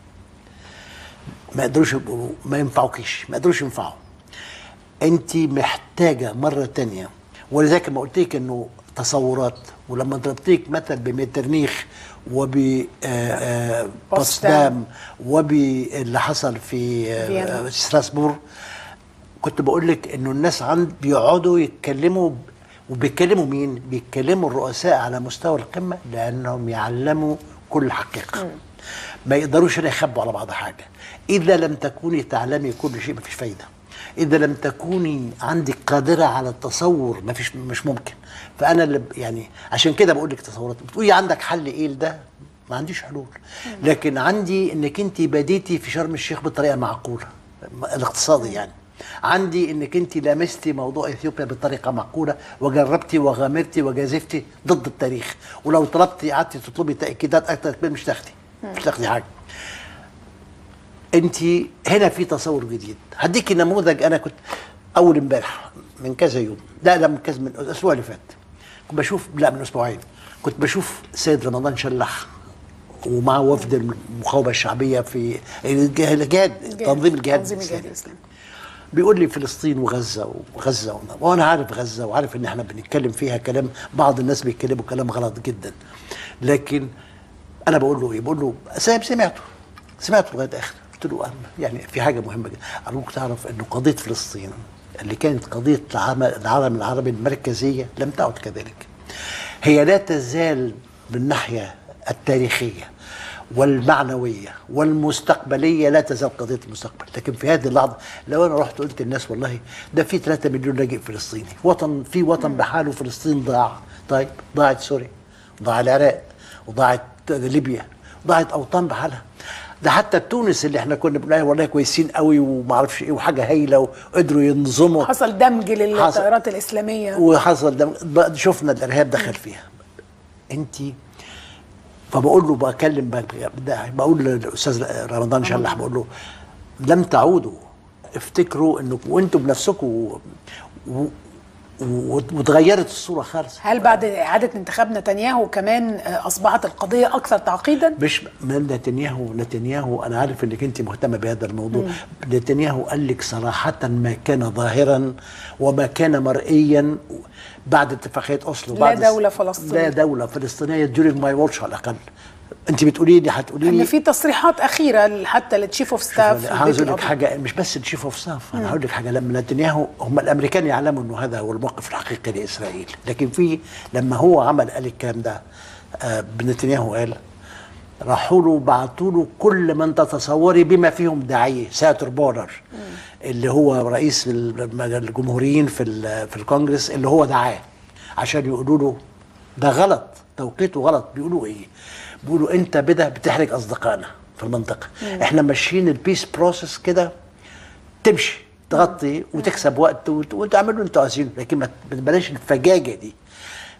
ما قدروش يبقوا ما ينفعوكيش ما قدروش ينفعوا انت محتاجه مره تانية ولذلك ما قلت لك انه تصورات ولما ضربتك مثل بمترنيخ وب آه، آه، بوتسدام وباللي حصل في آه، فيينا. آه، ستراسبور كنت بقول لك انه الناس عند بيقعدوا يتكلموا وبيتكلموا مين؟ بيتكلموا الرؤساء على مستوى القمه لانهم يعلموا كل حقيقه ما يقدروش هنا يخبوا على بعض حاجه اذا لم تكوني تعلمي كل شيء مفيش فايده اذا لم تكوني عندك قادره على التصور مفيش مش ممكن فانا اللي ب- يعني عشان كده بقول لك تصورات بتقولي عندك حل ايه لده ما عنديش حلول لكن عندي انك انت بديتي في شرم الشيخ بطريقه معقوله الاقتصادي يعني عندي انك انت لامستي موضوع اثيوبيا بطريقه معقوله وجربتي وغامرتي وجازفتي ضد التاريخ ولو طلبتي قعدتي تطلبي تاكيدات اكتر كده مش تاخدي مش تاخدي حاجه انت هنا في تصور جديد هديكي نموذج انا كنت اول امبارح من كذا يوم لا لا من كذا من الاسبوع اللي فات كنت بشوف لا من اسبوعين كنت بشوف سيد رمضان شلح ومع وفد المقاومه الشعبيه في الجهاد الجهاد تنظيم الجهاد تنظيم الإسلامي. الجهاد الاسلامي بيقول لي فلسطين وغزه وغزه وانا عارف غزه وعارف ان احنا بنتكلم فيها كلام بعض الناس بيتكلموا كلام غلط جدا لكن انا بقول له ايه بقول له سامع سمعته سمعته لغايه اخر قلت له أنا- يعني في حاجه مهمه جدا ارجوك تعرف انه قضيه فلسطين اللي كانت قضيه العالم العالم العربي المركزيه لم تعد كذلك هي لا تزال بالناحيه التاريخيه والمعنويه والمستقبليه لا تزال قضيه المستقبل لكن في هذه اللحظه لو انا رحت قلت للناس والله ده في 3 مليون لاجئ فلسطيني وطن في وطن بحاله فلسطين ضاع طيب ضاعت سوريا ضاع العراق وضاعت ليبيا ضاعت اوطان بحالها ده حتى تونس اللي احنا كنا بنقول عليها والله كويسين قوي وما اعرفش ايه وحاجه هايله وقدروا ينظموا حصل دمج للتيارات الاسلاميه وحصل ده بقى شفنا الارهاب دخل فيها انت فبقول له بكلم بقى- ده- بقول للاستاذ رمضان شلح بقول له لم تعودوا افتكروا انكم وانتم بنفسكم و- و- و- وتغيرت الصوره خالص هل بعد اعاده انتخاب نتنياهو كمان آه، اصبحت القضيه اكثر تعقيدا؟ مش من نتنياهو نتنياهو انا عارف انك انت مهتمه بهذا الموضوع نتنياهو قال لك صراحه ما كان ظاهرا وما كان مرئيا بعد اتفاقيه اوسلو لا بعد دولة فلسطينية. لا دوله فلسطينيه during my watch على الاقل انت بتقولي لي هتقولي ان لي في تصريحات اخيره حتى للتشيف اوف ستاف في عاوز البيت اقول لك الأبيض. حاجه مش بس الشيف اوف ستاف انا هقول لك حاجه لما نتنياهو هم الامريكان يعلموا انه هذا هو الموقف الحقيقي لاسرائيل لكن في لما هو عمل قال الكلام ده آه نتنياهو قال راحوا له بعتوا له كل من تتصوري بما فيهم داعيه ساتر بورر اللي هو رئيس الم- الجمهوريين في ال- في الكونجرس اللي هو دعاه عشان يقولوا له ده غلط توقيته غلط بيقولوا ايه بيقولوا انت بدا بتحرج اصدقائنا في المنطقه احنا ماشيين البيس بروسس كده تمشي تغطي وتكسب وقت وت- وتعملوا اللي انتوا عايزينه لكن ما ما بلاش الفجاجه دي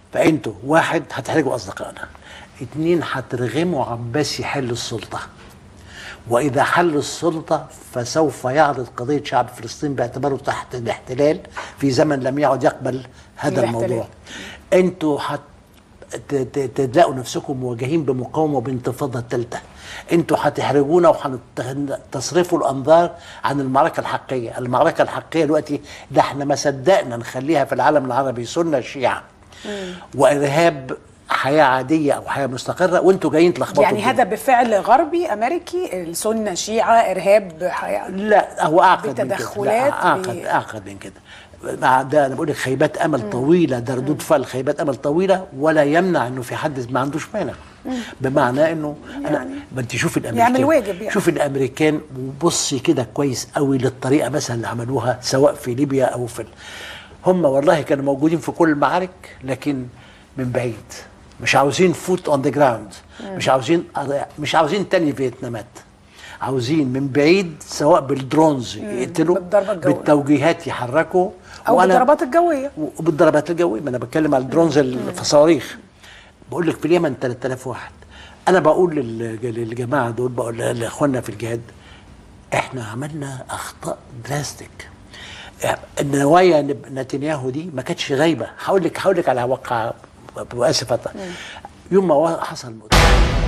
فانتوا واحد هتحرجوا اصدقائنا اتنين هترغموا عباس يحل السلطه واذا حل السلطه فسوف يعرض قضيه شعب فلسطين باعتباره تحت الاحتلال في زمن لم يعد يقبل هذا الاحتلال. الموضوع انتوا هت ت- ت- تلاقوا نفسكم مواجهين بمقاومه وبانتفاضه ثالثه انتوا هتحرجونا وهتصرفوا الانظار عن المعركه الحقيقيه المعركه الحقيقيه دلوقتي ده احنا ما صدقنا نخليها في العالم العربي سنه شيعه وارهاب حياه عاديه او حياه مستقره وانتوا جايين تلخبطوا يعني الدنيا. هذا بفعل غربي امريكي السنه شيعه ارهاب حياة. لا هو اعقد من كده بتدخلات لا اعقد ب- اعقد من كده مع ده انا بقول لك خيبات امل طويله ده ردود فعل خيبات امل طويله ولا يمنع انه في حد ما عندوش مانع بمعنى انه انا ما انت شوفي الامريكان يعمل واجب يعني. شوفي الامريكان وبصي كده كويس قوي للطريقه مثلا اللي عملوها سواء في ليبيا او في ال- هم والله كانوا موجودين في كل المعارك لكن من بعيد مش عاوزين فوت اون ذا جراوند مش عاوزين مش عاوزين تاني فيتنامات عاوزين من بعيد سواء بالدرونز يقتلوا بالضربة الجوية. بالتوجيهات يحركوا او وأنا- بالضربات الجويه وبالضربات الجويه ما انا بتكلم على الدرونز ال- في الصواريخ بقول لك في اليمن 3000 واحد انا بقول لل- للجماعه دول بقول لاخواننا في الجهاد احنا عملنا اخطاء دراستيك النوايا نب- نتنياهو دي ما كانتش غايبه هقول لك هقول لك على واقع واسف أط- يوم ما وا- حصل المؤتمر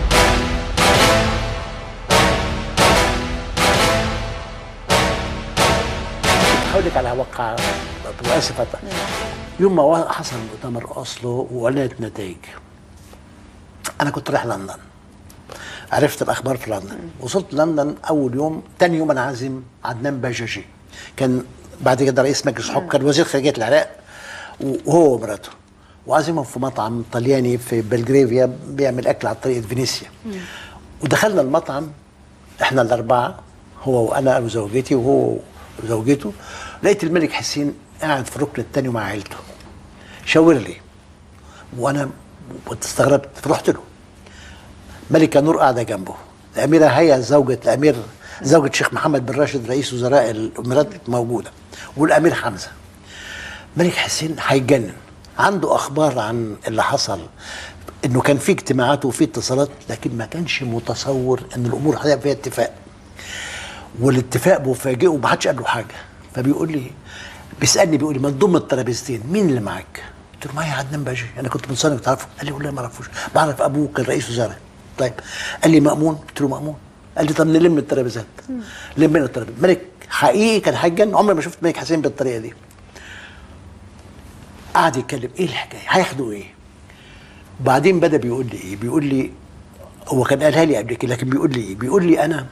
هقول لك على واقع واسف أط- يوم ما وا- حصل مؤتمر اوسلو وعلنت نتائج انا كنت رايح لندن عرفت الاخبار في لندن وصلت لندن اول يوم تاني يوم انا عازم عدنان باجاجي كان بعد كده رئيس مجلس حكم كان وزير خارجيه العراق وهو ومراته وعازمهم في مطعم طلياني في بلغرافيا بيعمل اكل على طريقه فينيسيا ودخلنا المطعم احنا الاربعه هو وانا وزوجتي وهو وزوجته لقيت الملك حسين قاعد في الركن الثاني مع عيلته شاور لي وانا استغربت فرحت له ملكه نور قاعده جنبه الاميره هيا زوجة الامير زوجة شيخ محمد بن راشد رئيس وزراء الامارات موجوده والامير حمزه ملك حسين هيتجنن عنده اخبار عن اللي حصل انه كان في اجتماعات وفي اتصالات لكن ما كانش متصور ان الامور هتبقى فيها اتفاق والاتفاق مفاجئه ومحدش قال له حاجه فبيقول لي بيسالني بيقول لي ما تضم الترابيزتين مين اللي معاك؟ قلت له معايا عدنان باجي انا كنت من سنه تعرفه قال لي والله ما اعرفوش بعرف ابوه كان رئيس وزراء طيب قال لي مامون قلت له مامون قال لي طب نلم الترابيزات لمينا الترابيزات ملك حقيقي كان هيتجنن عمري ما شفت ملك حسين بالطريقه دي قعد يتكلم ايه الحكايه هياخدوا ايه بعدين بدا بيقول لي ايه بيقول لي هو كان قالها لي قبل كده لكن بيقول لي ايه بيقول لي انا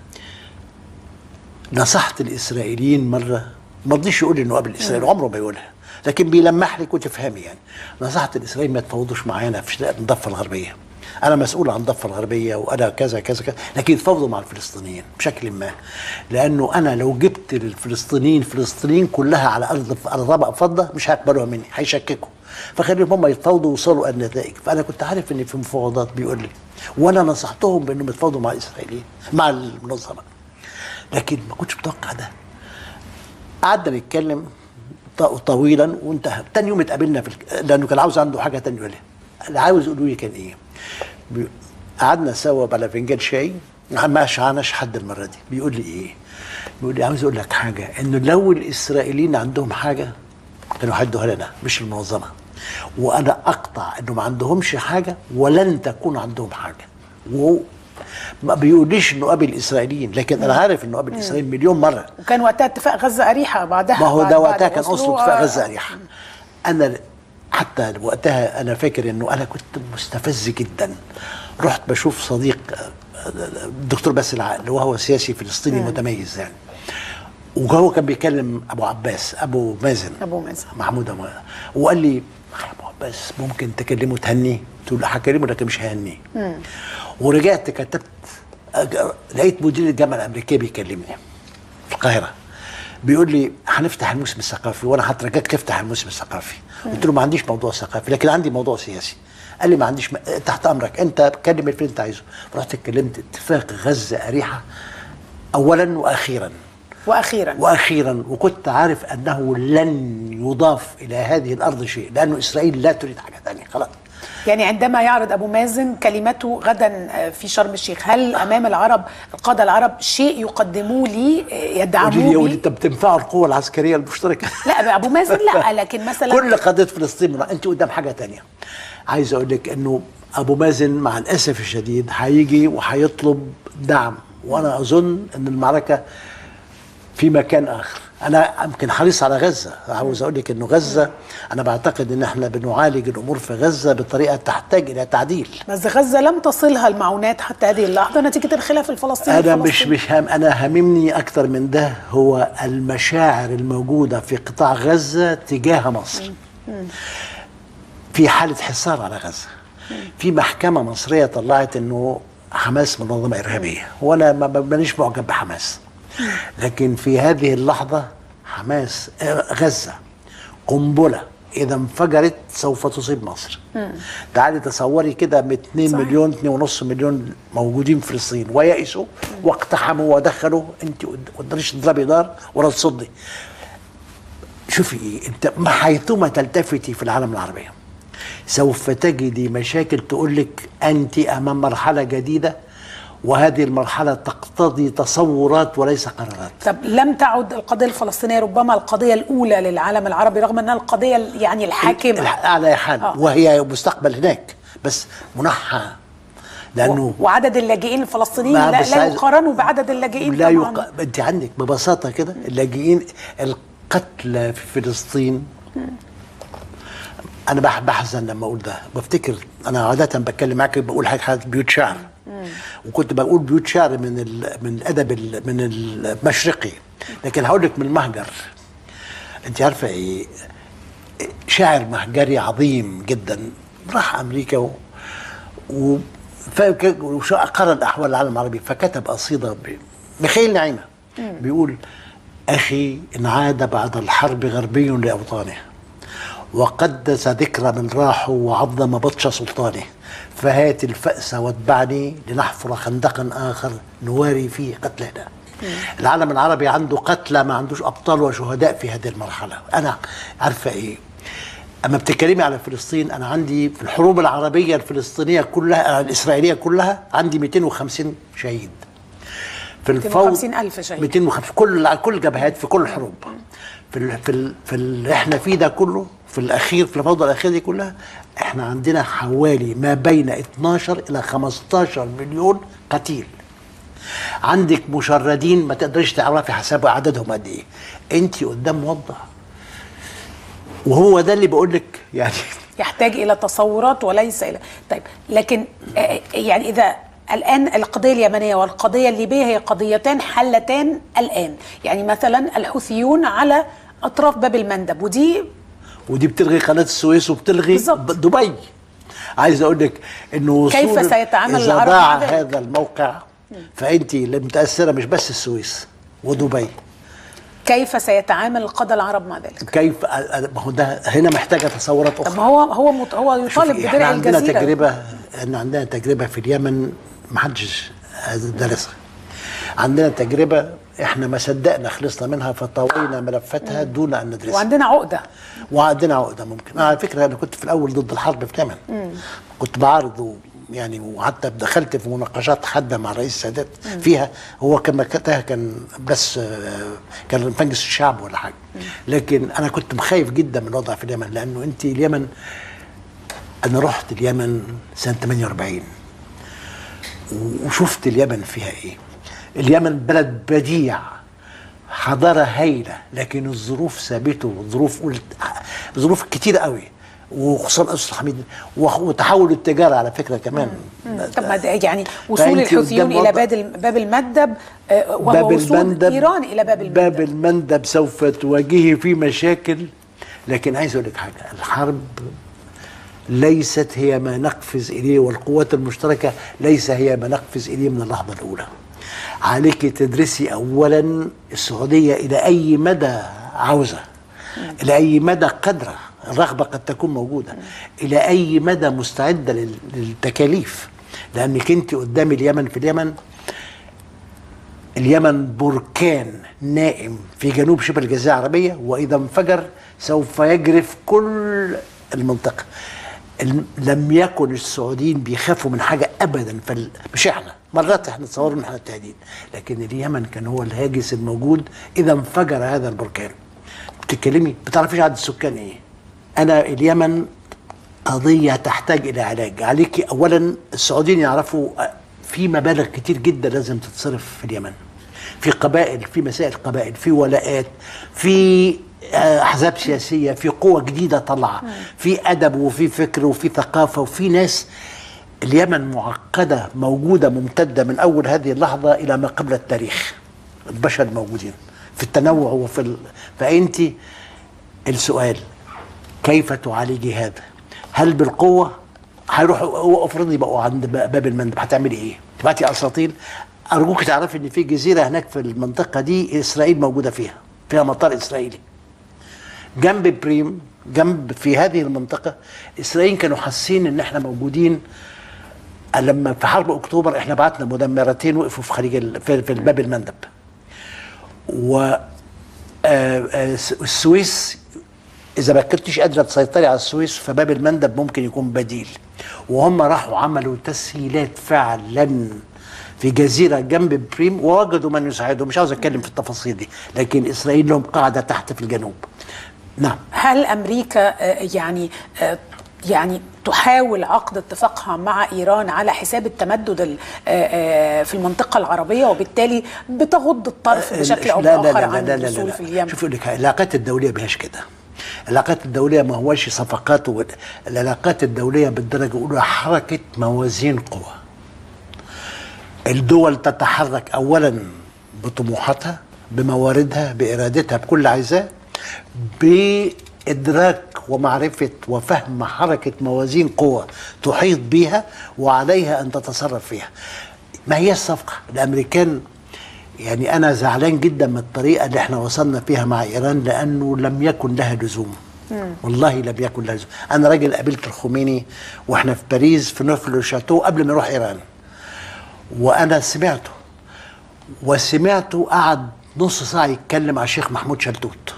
نصحت الاسرائيليين مره ما رضيش يقول لي انه قبل اسرائيل عمره ما يقولها لكن بيلمح لك وتفهمي يعني نصحت الاسرائيليين ما تفاوضوش معانا في الضفه الغربيه انا مسؤول عن الضفه الغربيه وانا كذا كذا كذا لكن يتفاوضوا مع الفلسطينيين بشكل ما لانه انا لو جبت للفلسطينيين فلسطينيين كلها على ارض على طبق فضه مش هيقبلوها مني هيشككوا فخليهم هم يتفاوضوا ويوصلوا النتائج فانا كنت عارف ان في مفاوضات بيقول لي وانا نصحتهم بانهم يتفاوضوا مع الاسرائيليين مع المنظمه لكن ما كنتش متوقع ده قعدنا نتكلم ط- طويلا وانتهى تاني يوم اتقابلنا في الك... لانه كان عاوز عنده حاجه تانية يقولها اللي عاوز يقولوا لي كان ايه بي... قعدنا سوا على فنجان شاي ما اشعناش حد المره دي بيقول لي ايه بيقول لي عاوز اقول لك حاجه انه لو الاسرائيليين عندهم حاجه كانوا هيدوها لنا مش المنظمه وانا اقطع انه ما عندهمش حاجه ولن تكون عندهم حاجه وهو ما بيقوليش انه قابل الاسرائيليين لكن انا عارف انه قابل الاسرائيليين مليون مره وكان وقتها اتفاق غزه اريحه بعدها ما هو بعد- ده بعد وقتها كان أوسلو، اصله اتفاق آه، غزه اريحه انا حتى وقتها انا فاكر انه انا كنت مستفز جدا رحت بشوف صديق آه، الدكتور باسل العقل وهو سياسي فلسطيني متميز يعني وهو كان بيكلم ابو عباس ابو مازن أبو مازن. محمود ابو وقال لي يا ابو عباس ممكن تكلمه تهنيه تقول له هكلمه لكن مش ههنيه ورجعت كتبت أج- لقيت مدير الجامعه الامريكيه بيكلمني في القاهره بيقول لي هنفتح الموسم الثقافي وانا هترجاك تفتح الموسم الثقافي قلت له ما عنديش موضوع ثقافي لكن عندي موضوع سياسي قال لي ما عنديش م... تحت امرك انت اتكلم اللي انت عايزه رحت اتكلمت اتفاق غزه اريحه اولا واخيرا واخيرا واخيرا وكنت عارف انه لن يضاف الى هذه الارض شيء لانه اسرائيل لا تريد حاجه ثانيه خلاص يعني عندما يعرض ابو مازن كلمته غدا آه، في شرم الشيخ هل امام العرب القاده العرب شيء يقدموه لي آه، قولي لي يدعموه يا ولد بيه؟ انت بتنفعوا القوه العسكريه المشتركه لا ابو مازن لا لكن مثلا كل قضيه فلسطين من- انت قدام حاجه تانية عايز اقول لك انه ابو مازن مع الاسف الشديد هيجي وهيطلب دعم وانا اظن ان المعركه في مكان اخر انا يمكن حريص على غزه عاوز اقول لك انه غزه انا بعتقد ان احنا بنعالج الامور في غزه بطريقه تحتاج الى تعديل بس غزه لم تصلها المعونات حتى هذه اللحظه نتيجه الخلاف الفلسطيني انا مش الفلسطيني. مش هم انا هاممني اكتر من ده هو المشاعر الموجوده في قطاع غزه تجاه مصر في حاله حصار على غزه في محكمه مصريه طلعت انه حماس منظمه ارهابيه وانا ما ما- مانيش معجب بحماس لكن في هذه اللحظه حماس آه، غزه قنبله اذا انفجرت سوف تصيب مصر تعالي تصوري كده ب 2 صحيح. مليون 2.5 مليون موجودين في فلسطين ويئسوا واقتحموا ودخلوا انت ما تقدريش تضربي نار ولا تصدي شوفي ايه انت ما حيثما تلتفتي في العالم العربي سوف تجدي مشاكل تقول لك انت امام مرحله جديده وهذه المرحله تقتضي تصورات وليس قرارات طب لم تعد القضيه الفلسطينيه ربما القضيه الاولى للعالم العربي رغم انها القضيه يعني الحاكمه الح- على حال آه. وهي مستقبل هناك بس منحى لانه و- وعدد اللاجئين الفلسطينيين ما لا, بس لا عايز- يقارنوا بعدد اللاجئين لا طبعا يق... انت عندك ببساطه كده اللاجئين القتلى في فلسطين انا بح- بحزن لما اقول ده بفتكر انا عاده بتكلم معاك بقول حاجه حاجة بيوت شعر وكنت بقول بيوت شعر من ال... من الادب ال... من المشرقي لكن هقول لك من المهجر انت عارفه ايه شاعر مهجري عظيم جدا راح امريكا و... و... فك- وش- قرأ أحوال العالم العربي فكتب قصيدة ب- ميخائيل نعيمة بيقول أخي إن عاد بعد الحرب غربي لأوطانه وقدس ذكرى من راحوا وعظم بطش سلطانه فهات الفأس واتبعني لنحفر خندقا آخر نواري فيه قتلنا العالم العربي عنده قتلى ما عندوش أبطال وشهداء في هذه المرحلة أنا عارفة إيه اما بتتكلمي على فلسطين انا عندي في الحروب العربيه الفلسطينيه كلها الاسرائيليه كلها عندي 250 شهيد في الفوض 250 ألف شهيد. 250 كل كل الجبهات في كل الحروب في ال في ال في اللي احنا فيه ده كله في الاخير في الفوضى الاخيره دي كلها احنا عندنا حوالي ما بين 12 الى 15 مليون قتيل عندك مشردين ما تقدريش تعرفي حساب عددهم قد ايه انت قدام موضع وهو ده اللي بقول لك يعني يحتاج الى تصورات وليس الى طيب لكن آه، يعني اذا الان القضيه اليمنيه والقضيه الليبيه هي قضيتان حلتان الان يعني مثلا الحوثيون على اطراف باب المندب ودي ودي بتلغي قناه السويس وبتلغي بالظبط. ب- دبي عايز اقول لك انه وصول كيف سيتعامل إذا العرب ضاع مع ذلك؟ هذا الموقع فانت اللي متاثره مش بس السويس ودبي كيف سيتعامل القاده العرب مع ذلك كيف ما هو ده هنا محتاجه تصورات طب اخرى ما هو هو مت- هو يطالب شوفي، احنا بدرع عندنا الجزيره تجربه ان عندنا تجربه في اليمن ما حدش درسها عندنا تجربه احنا ما صدقنا خلصنا منها فطوينا ملفاتها دون ان ندرسها وعندنا عقده وعندنا عقده ممكن انا على فكره انا كنت في الاول ضد الحرب في اليمن كنت بعارض و- يعني وحتى دخلت في مناقشات حاده مع رئيس السادات فيها هو كان وقتها كان بس آه، كان مجلس الشعب ولا حاجه لكن انا كنت خايف جدا من الوضع في اليمن لانه انت اليمن انا رحت اليمن سنه 48 وشفت اليمن فيها ايه اليمن بلد بديع حضارة هايلة لكن الظروف ثابته ظروف قلت ظروف كتير قوي وخصوصا أسر حميد وخ- وتحول التجارة على فكرة كمان طب ما ده يعني وصول فأنت الحوثيون قدام الى وضع- باب الم- باب المندب آه، وهو باب وصول المندب ايران الى باب المندب باب المندب سوف تواجهي فيه مشاكل لكن عايز اقول لك حاجه الحرب ليست هي ما نقفز اليه والقوات المشتركه ليس هي ما نقفز اليه من اللحظه الاولى عليك تدرسي اولا السعوديه الى اي مدى عاوزه الى اي مدى قادره الرغبه قد تكون موجوده الى اي مدى مستعده لل- للتكاليف لانك انت قدام اليمن في اليمن اليمن بركان نائم في جنوب شبه الجزيرة العربية وإذا انفجر سوف يجرف كل المنطقة الم- لم يكن السعوديين بيخافوا من حاجه ابدا فال... مش احنا مرات احنا نتصور ان احنا التهديد لكن اليمن كان هو الهاجس الموجود اذا انفجر هذا البركان بتتكلمي بتعرفيش عدد السكان ايه انا اليمن قضيه تحتاج الى علاج عليك اولا السعوديين يعرفوا آه، في مبالغ كتير جدا لازم تتصرف في اليمن في قبائل في مسائل قبائل في ولاءات في آه، احزاب سياسيه في قوه جديده طالعه في ادب وفي فكر وفي ثقافه وفي ناس اليمن معقده موجوده ممتده من اول هذه اللحظه الى ما قبل التاريخ البشر موجودين في التنوع وفي ال... فانت السؤال كيف تعالجي هذا؟ هل بالقوه؟ هيروحوا هو افرضي بقوا عند باب المندب هتعملي ايه؟ تبعتي اساطيل ارجوك تعرفي ان في جزيره هناك في المنطقه دي اسرائيل موجوده فيها فيها مطار اسرائيلي جنب بريم جنب في هذه المنطقه اسرائيل كانوا حاسين ان احنا موجودين لما في حرب اكتوبر احنا بعتنا مدمرتين وقفوا في خليج ال- في, في باب المندب و آه، آه، السويس اذا ما كنتش قادره تسيطري على السويس فباب المندب ممكن يكون بديل وهم راحوا عملوا تسهيلات فعلا في جزيره جنب بريم ووجدوا من يساعدهم مش عاوز اتكلم في التفاصيل دي لكن اسرائيل لهم قاعده تحت في الجنوب نعم هل امريكا آه، يعني آه، يعني تحاول عقد اتفاقها مع ايران على حساب التمدد ال- آه، آه، في المنطقه العربيه وبالتالي بتغض الطرف بشكل او لا لا باخر لا عن لا لا لا الوصول لا في اليمن شوفوا لك العلاقات الدوليه بهاش كده العلاقات الدوليه ما هوش صفقات و... العلاقات الدوليه بالدرجه الاولى حركه موازين قوى الدول تتحرك اولا بطموحاتها بمواردها بارادتها بكل عايزاه بادراك ومعرفه وفهم حركه موازين قوى تحيط بها وعليها ان تتصرف فيها ما هي الصفقه الامريكان يعني انا زعلان جدا من الطريقه اللي احنا وصلنا فيها مع ايران لانه لم يكن لها لزوم والله لم يكن لها لزوم انا راجل قابلت الخميني واحنا في باريس في نوفل شاتو قبل ما يروح ايران وانا سمعته وسمعته قعد نص ساعه يتكلم مع الشيخ محمود شلتوت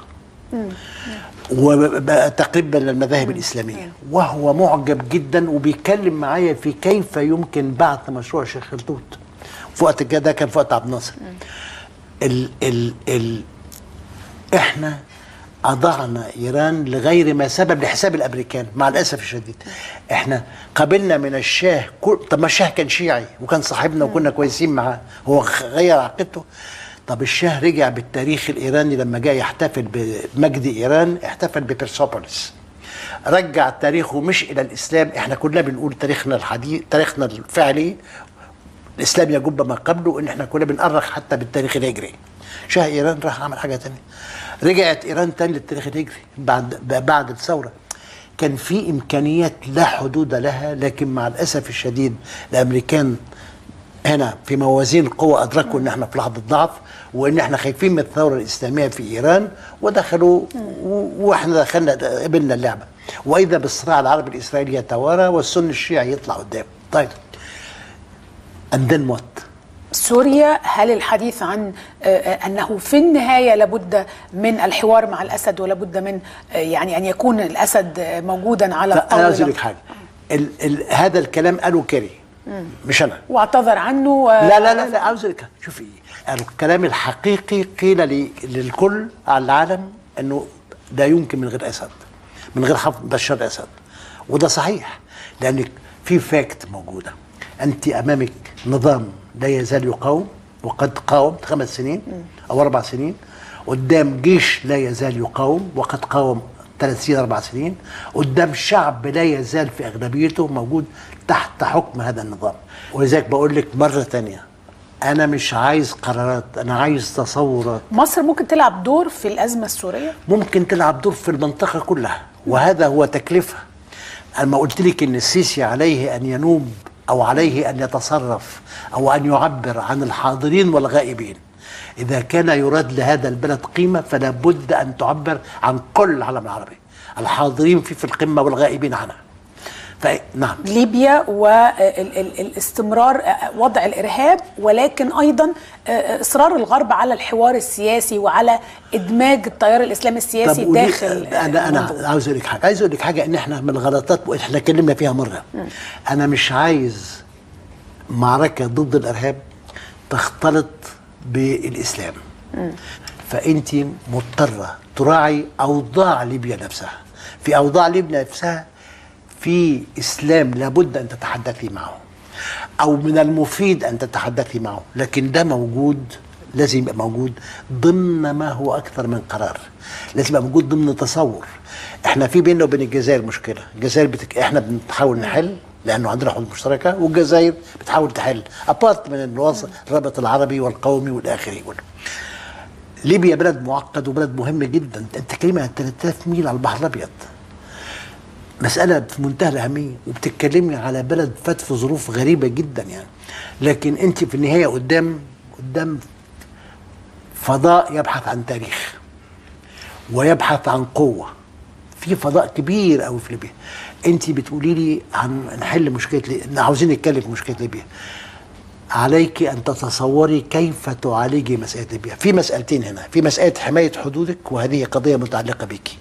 وتقريبا للمذاهب الاسلاميه وهو معجب جدا وبيتكلم معايا في كيف يمكن بعث مشروع الشيخ شلتوت في وقت كده ده كان في وقت عبد الناصر ال ال ال احنا اضعنا ايران لغير ما سبب لحساب الامريكان مع الاسف الشديد احنا قبلنا من الشاه كل طب ما الشاه كان شيعي وكان صاحبنا وكنا كويسين معاه هو خ- غير عقيدته طب الشاه رجع بالتاريخ الايراني لما جاء يحتفل بمجد ايران احتفل ببرسوبوليس رجع تاريخه مش الى الاسلام احنا كلنا بنقول تاريخنا الحديث تاريخنا الفعلي الاسلام يجب ما قبله ان احنا كنا بنأرخ حتى بالتاريخ الهجري شاه ايران راح عمل حاجه تانية رجعت ايران تاني للتاريخ الهجري بعد بعد الثوره كان في امكانيات لا حدود لها لكن مع الاسف الشديد الامريكان هنا في موازين قوة أدركوا إن إحنا في لحظة ضعف وإن إحنا خايفين من الثورة الإسلامية في إيران ودخلوا و- وإحنا دخلنا قبلنا اللعبة وإذا بالصراع العربي الإسرائيلي يتوارى والسن الشيعي يطلع قدام طيب and then what؟ سوريا هل الحديث عن آه، آه، انه في النهايه لابد من الحوار مع الاسد ولابد من آه، يعني ان يكون الاسد آه، موجودا على لا أنا عايز أقول الطاوله لك حاجة ال ال هذا الكلام قاله كيري مش أنا واعتذر عنه آه، لا لا لا لا عاوز أقول لك شوفي الكلام الحقيقي قيل لي للكل على العالم انه لا يمكن من غير اسد من غير حفظ بشار الاسد وده صحيح لان في فاكت موجوده انت امامك نظام لا يزال يقاوم وقد قاوم خمس سنين او اربع سنين قدام جيش لا يزال يقاوم وقد قاوم ثلاث سنين اربع سنين قدام شعب لا يزال في اغلبيته موجود تحت حكم هذا النظام ولذلك بقول لك مره ثانيه انا مش عايز قرارات انا عايز تصورات مصر ممكن تلعب دور في الازمه السوريه ممكن تلعب دور في المنطقه كلها وهذا هو تكلفها اما قلت لك ان السيسي عليه ان ينوب او عليه ان يتصرف او ان يعبر عن الحاضرين والغائبين اذا كان يراد لهذا البلد قيمه فلا بد ان تعبر عن كل العالم العربي الحاضرين فيه في القمه والغائبين عنها ف... نعم ليبيا والاستمرار وضع الارهاب ولكن ايضا آه، اصرار الغرب على الحوار السياسي وعلى ادماج التيار الاسلامي السياسي ودي- داخل انا انا المنظومة. عاوز اقول لك حاجه عايز اقول لك حاجه ان احنا من الغلطات واحنا اتكلمنا فيها مره انا مش عايز معركه ضد الارهاب تختلط بالاسلام فانت مضطره تراعي اوضاع ليبيا نفسها في اوضاع ليبيا نفسها في اسلام لابد ان تتحدثي معه او من المفيد ان تتحدثي معه لكن ده موجود لازم يبقى موجود ضمن ما هو اكثر من قرار لازم يبقى موجود ضمن تصور احنا في بيننا وبين الجزائر مشكله الجزائر بتك... احنا بنحاول نحل لانه عندنا حدود مشتركه والجزائر بتحاول تحل ابارت من الوسط الرابط العربي والقومي والاخري كله ليبيا بلد معقد وبلد مهم جدا انت بتتكلمي عن 3000 ميل على البحر الابيض مسألة في منتهى الأهمية وبتتكلمي على بلد فات في ظروف غريبة جدا يعني لكن أنت في النهاية قدام قدام فضاء يبحث عن تاريخ ويبحث عن قوة في فضاء كبير قوي في ليبيا أنت بتقولي لي عن نحل مشكلة ليبيا عاوزين نتكلم في مشكلة ليبيا عليك أن تتصوري كيف تعالجي مسألة ليبيا في مسألتين هنا في مسألة حماية حدودك وهذه قضية متعلقة بيكي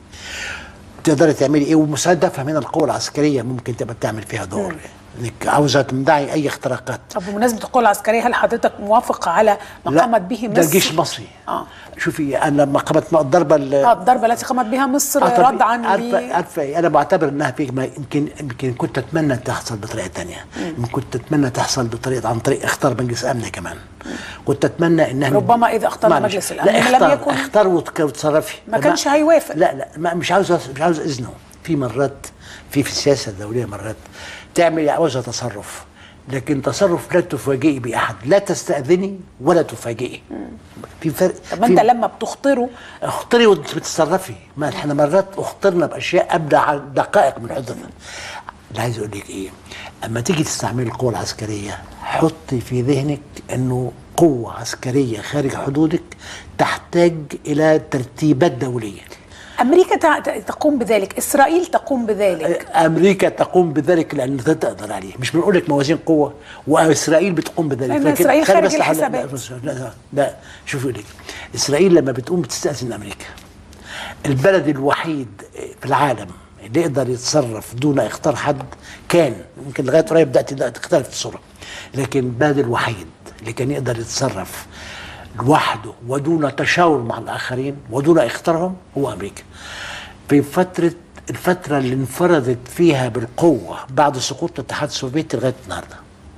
تقدري تعملي ايه ومساعدة افهم هنا القوة العسكرية ممكن تبقى تعمل فيها دور انك عاوزة تمنعي اي اختراقات طب بمناسبه القوى العسكريه هل حضرتك موافق على ما لا، قامت به مصر؟ ده الجيش المصري اه شوفي انا لما قامت الضربة ال- اه الضربه التي قامت بها مصر آه، طب ردعا عارفه ل عارفه إيه؟ انا بعتبر انها في ما يمكن يمكن كنت اتمنى تحصل بطريقه تانية يمكن كنت اتمنى تحصل بطريقه عن طريق اختار مجلس امن كمان كنت اتمنى ان احنا ربما إذا اختار معلش. مجلس الأمن لا لم اختار يكن- اختار وتك- وتصرفي ما كانش هيوافق. لا لا ما مش عاوز مش عاوز اذنه في مرات في في السياسه الدوليه مرات تعمل عاوزه تصرف لكن تصرف لا تفاجئي باحد لا تستاذني ولا تفاجئي في فرق طب ما في- انت لما بتخطره اخطري وانت بتتصرفي ما احنا مرات اخطرنا باشياء ابدع دقائق من حدثها اللي عايز اقول لك ايه اما تيجي تستعملي القوه العسكريه حطي في ذهنك انه قوه عسكريه خارج حدودك تحتاج الى ترتيبات دوليه امريكا تع- تقوم بذلك اسرائيل تقوم بذلك امريكا تقوم بذلك لان ده تقدر عليه مش بنقول لك موازين قوه واسرائيل بتقوم بذلك لأن لكن إسرائيل خلي خارج بس لحد- الحسابات. لا لا, لا, لا شوفوا لك اسرائيل لما بتقوم بتستاذن امريكا البلد الوحيد في العالم اللي يقدر يتصرف دون اختار حد كان يمكن لغايه قريب بدات تختلف الصوره لكن البلد الوحيد اللي كان يقدر يتصرف لوحده ودون تشاور مع الاخرين ودون اختارهم هو امريكا في فتره الفتره اللي انفردت فيها بالقوه بعد سقوط الاتحاد السوفيتي لغايه النهارده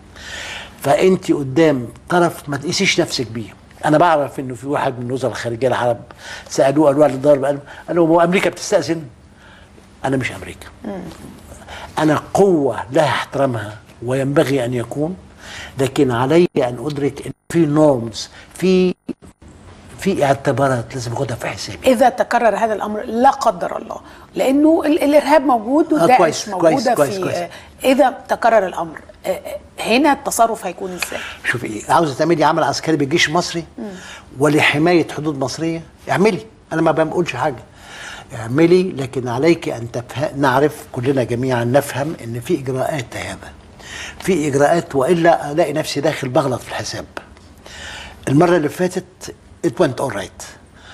فانت قدام طرف ما تقيسيش نفسك بيه انا بعرف انه في واحد من وزراء الخارجيه العرب سالوه قالوا له الضرب قال قال لهم هو امريكا بتستاذن انا مش امريكا انا قوه لها احترامها وينبغي ان يكون لكن علي ان ادرك ان في نورمز في في اعتبارات لازم اخدها في حسابي اذا تكرر هذا الامر لا قدر الله لانه ال- الارهاب موجود آه، وداعش كويس، موجوده كويس، كويس، في كويس. آه، اذا تكرر الامر آه، آه، هنا التصرف هيكون ازاي شوفي ايه عاوزه تعملي عمل عسكري بالجيش المصري ولحمايه حدود مصريه اعملي انا ما بقولش حاجه اعملي لكن عليك ان تفهم نعرف كلنا جميعا نفهم ان في اجراءات هذا في اجراءات والا الاقي نفسي داخل بغلط في الحساب المره اللي فاتت it went all right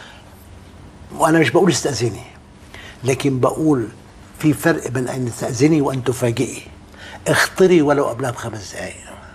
وانا مش بقول استاذني لكن بقول في فرق بين ان تستاذني وان تفاجئي اختري ولو قبلها بخمس دقائق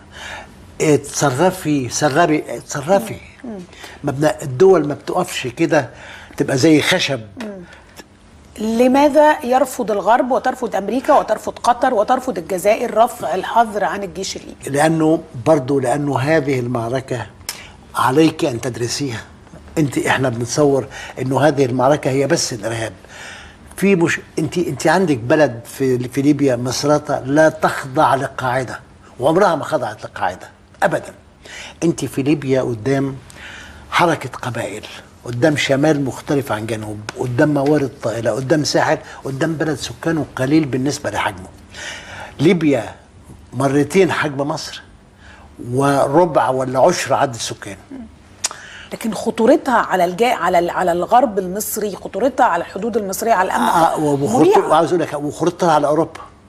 اتصرفي سربي اتصرفي مبنى الدول ما بتقفش كده تبقى زي خشب لماذا يرفض الغرب وترفض امريكا وترفض قطر وترفض الجزائر رفع الحظر عن الجيش الليبي لانه برضه لانه هذه المعركه عليك ان تدرسيها انت احنا بنتصور انه هذه المعركه هي بس الارهاب في مش انت انت عندك بلد في في ليبيا مصراتة لا تخضع لقاعده وعمرها ما خضعت لقاعده ابدا انت في ليبيا قدام حركه قبائل قدام شمال مختلف عن جنوب قدام موارد طائله قدام ساحل قدام بلد سكانه قليل بالنسبه لحجمه ليبيا مرتين حجم مصر وربع ولا عشر عدد السكان لكن خطورتها على الجا على ال- على الغرب المصري خطورتها على الحدود المصريه على الامن آه، وخرطة مريعة. وعاوز اقول لك وخرطتها على اوروبا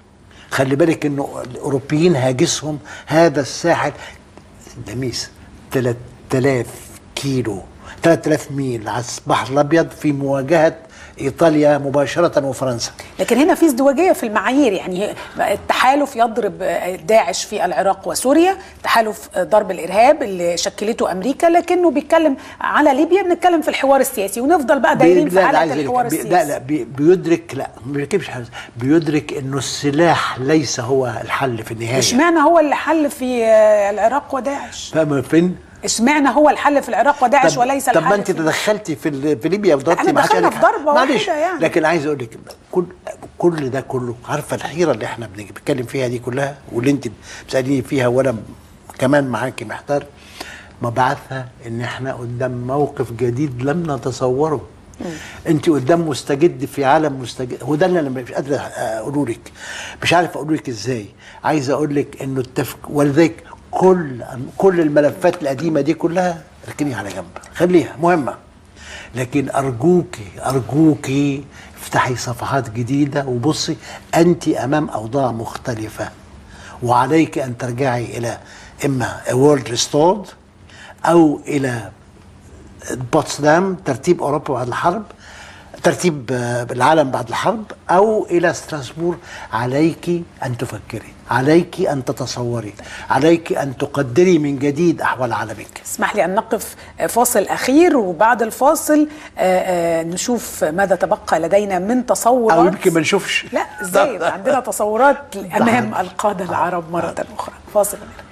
خلي بالك انه الاوروبيين هاجسهم هذا الساحل دميس 3000 كيلو 3000 ميل على البحر الابيض في مواجهه ايطاليا مباشره وفرنسا لكن هنا في ازدواجيه في المعايير يعني التحالف يضرب داعش في العراق وسوريا تحالف ضرب الارهاب اللي شكلته امريكا لكنه بيتكلم على ليبيا بنتكلم في الحوار السياسي ونفضل بقى دايرين في لا، لا، حاله عايز أقول لك، الحوار بي- السياسي لا لا بي- بيدرك لا ما بيركبش حاجة. بيدرك انه السلاح ليس هو الحل في النهايه اشمعنى هو اللي حل في آه، العراق وداعش فاهم فين؟ اشمعنى هو الحل في العراق وداعش طب, وليس طب الحل ما انت في تدخلتي في ال- في ليبيا وضربتي احنا معاك دخلنا قالك- في ضربة معلش واحدة يعني. لكن عايز اقول لك كل كل ده كله عارفه الحيره اللي احنا بنيجي بنتكلم فيها دي كلها واللي انت بتساليني فيها وانا م- كمان معاكي محتار مبعثها ان احنا قدام موقف جديد لم نتصوره انت قدام مستجد في عالم مستجد هو ده اللي انا مش قادر اقوله لك مش عارف اقول لك ازاي عايز اقول لك انه التفك ولذلك كل كل الملفات القديمه دي كلها اركنيها على جنب خليها مهمه لكن ارجوكي ارجوكي افتحي صفحات جديده وبصي انت امام اوضاع مختلفه وعليك ان ترجعي الى اما وورلد ريستورد او الى بوتسدام ترتيب اوروبا بعد الحرب ترتيب آه، العالم بعد الحرب او الى ستراسبور عليك ان تفكري عليك ان تتصوري عليك ان تقدري من جديد احوال عالمك اسمح لي ان نقف فاصل اخير وبعد الفاصل آه، آه، نشوف ماذا تبقى لدينا من تصورات او يمكن ما نشوفش لا ازاي عندنا تصورات امام القاده العرب مره اخرى فاصل ونرجع.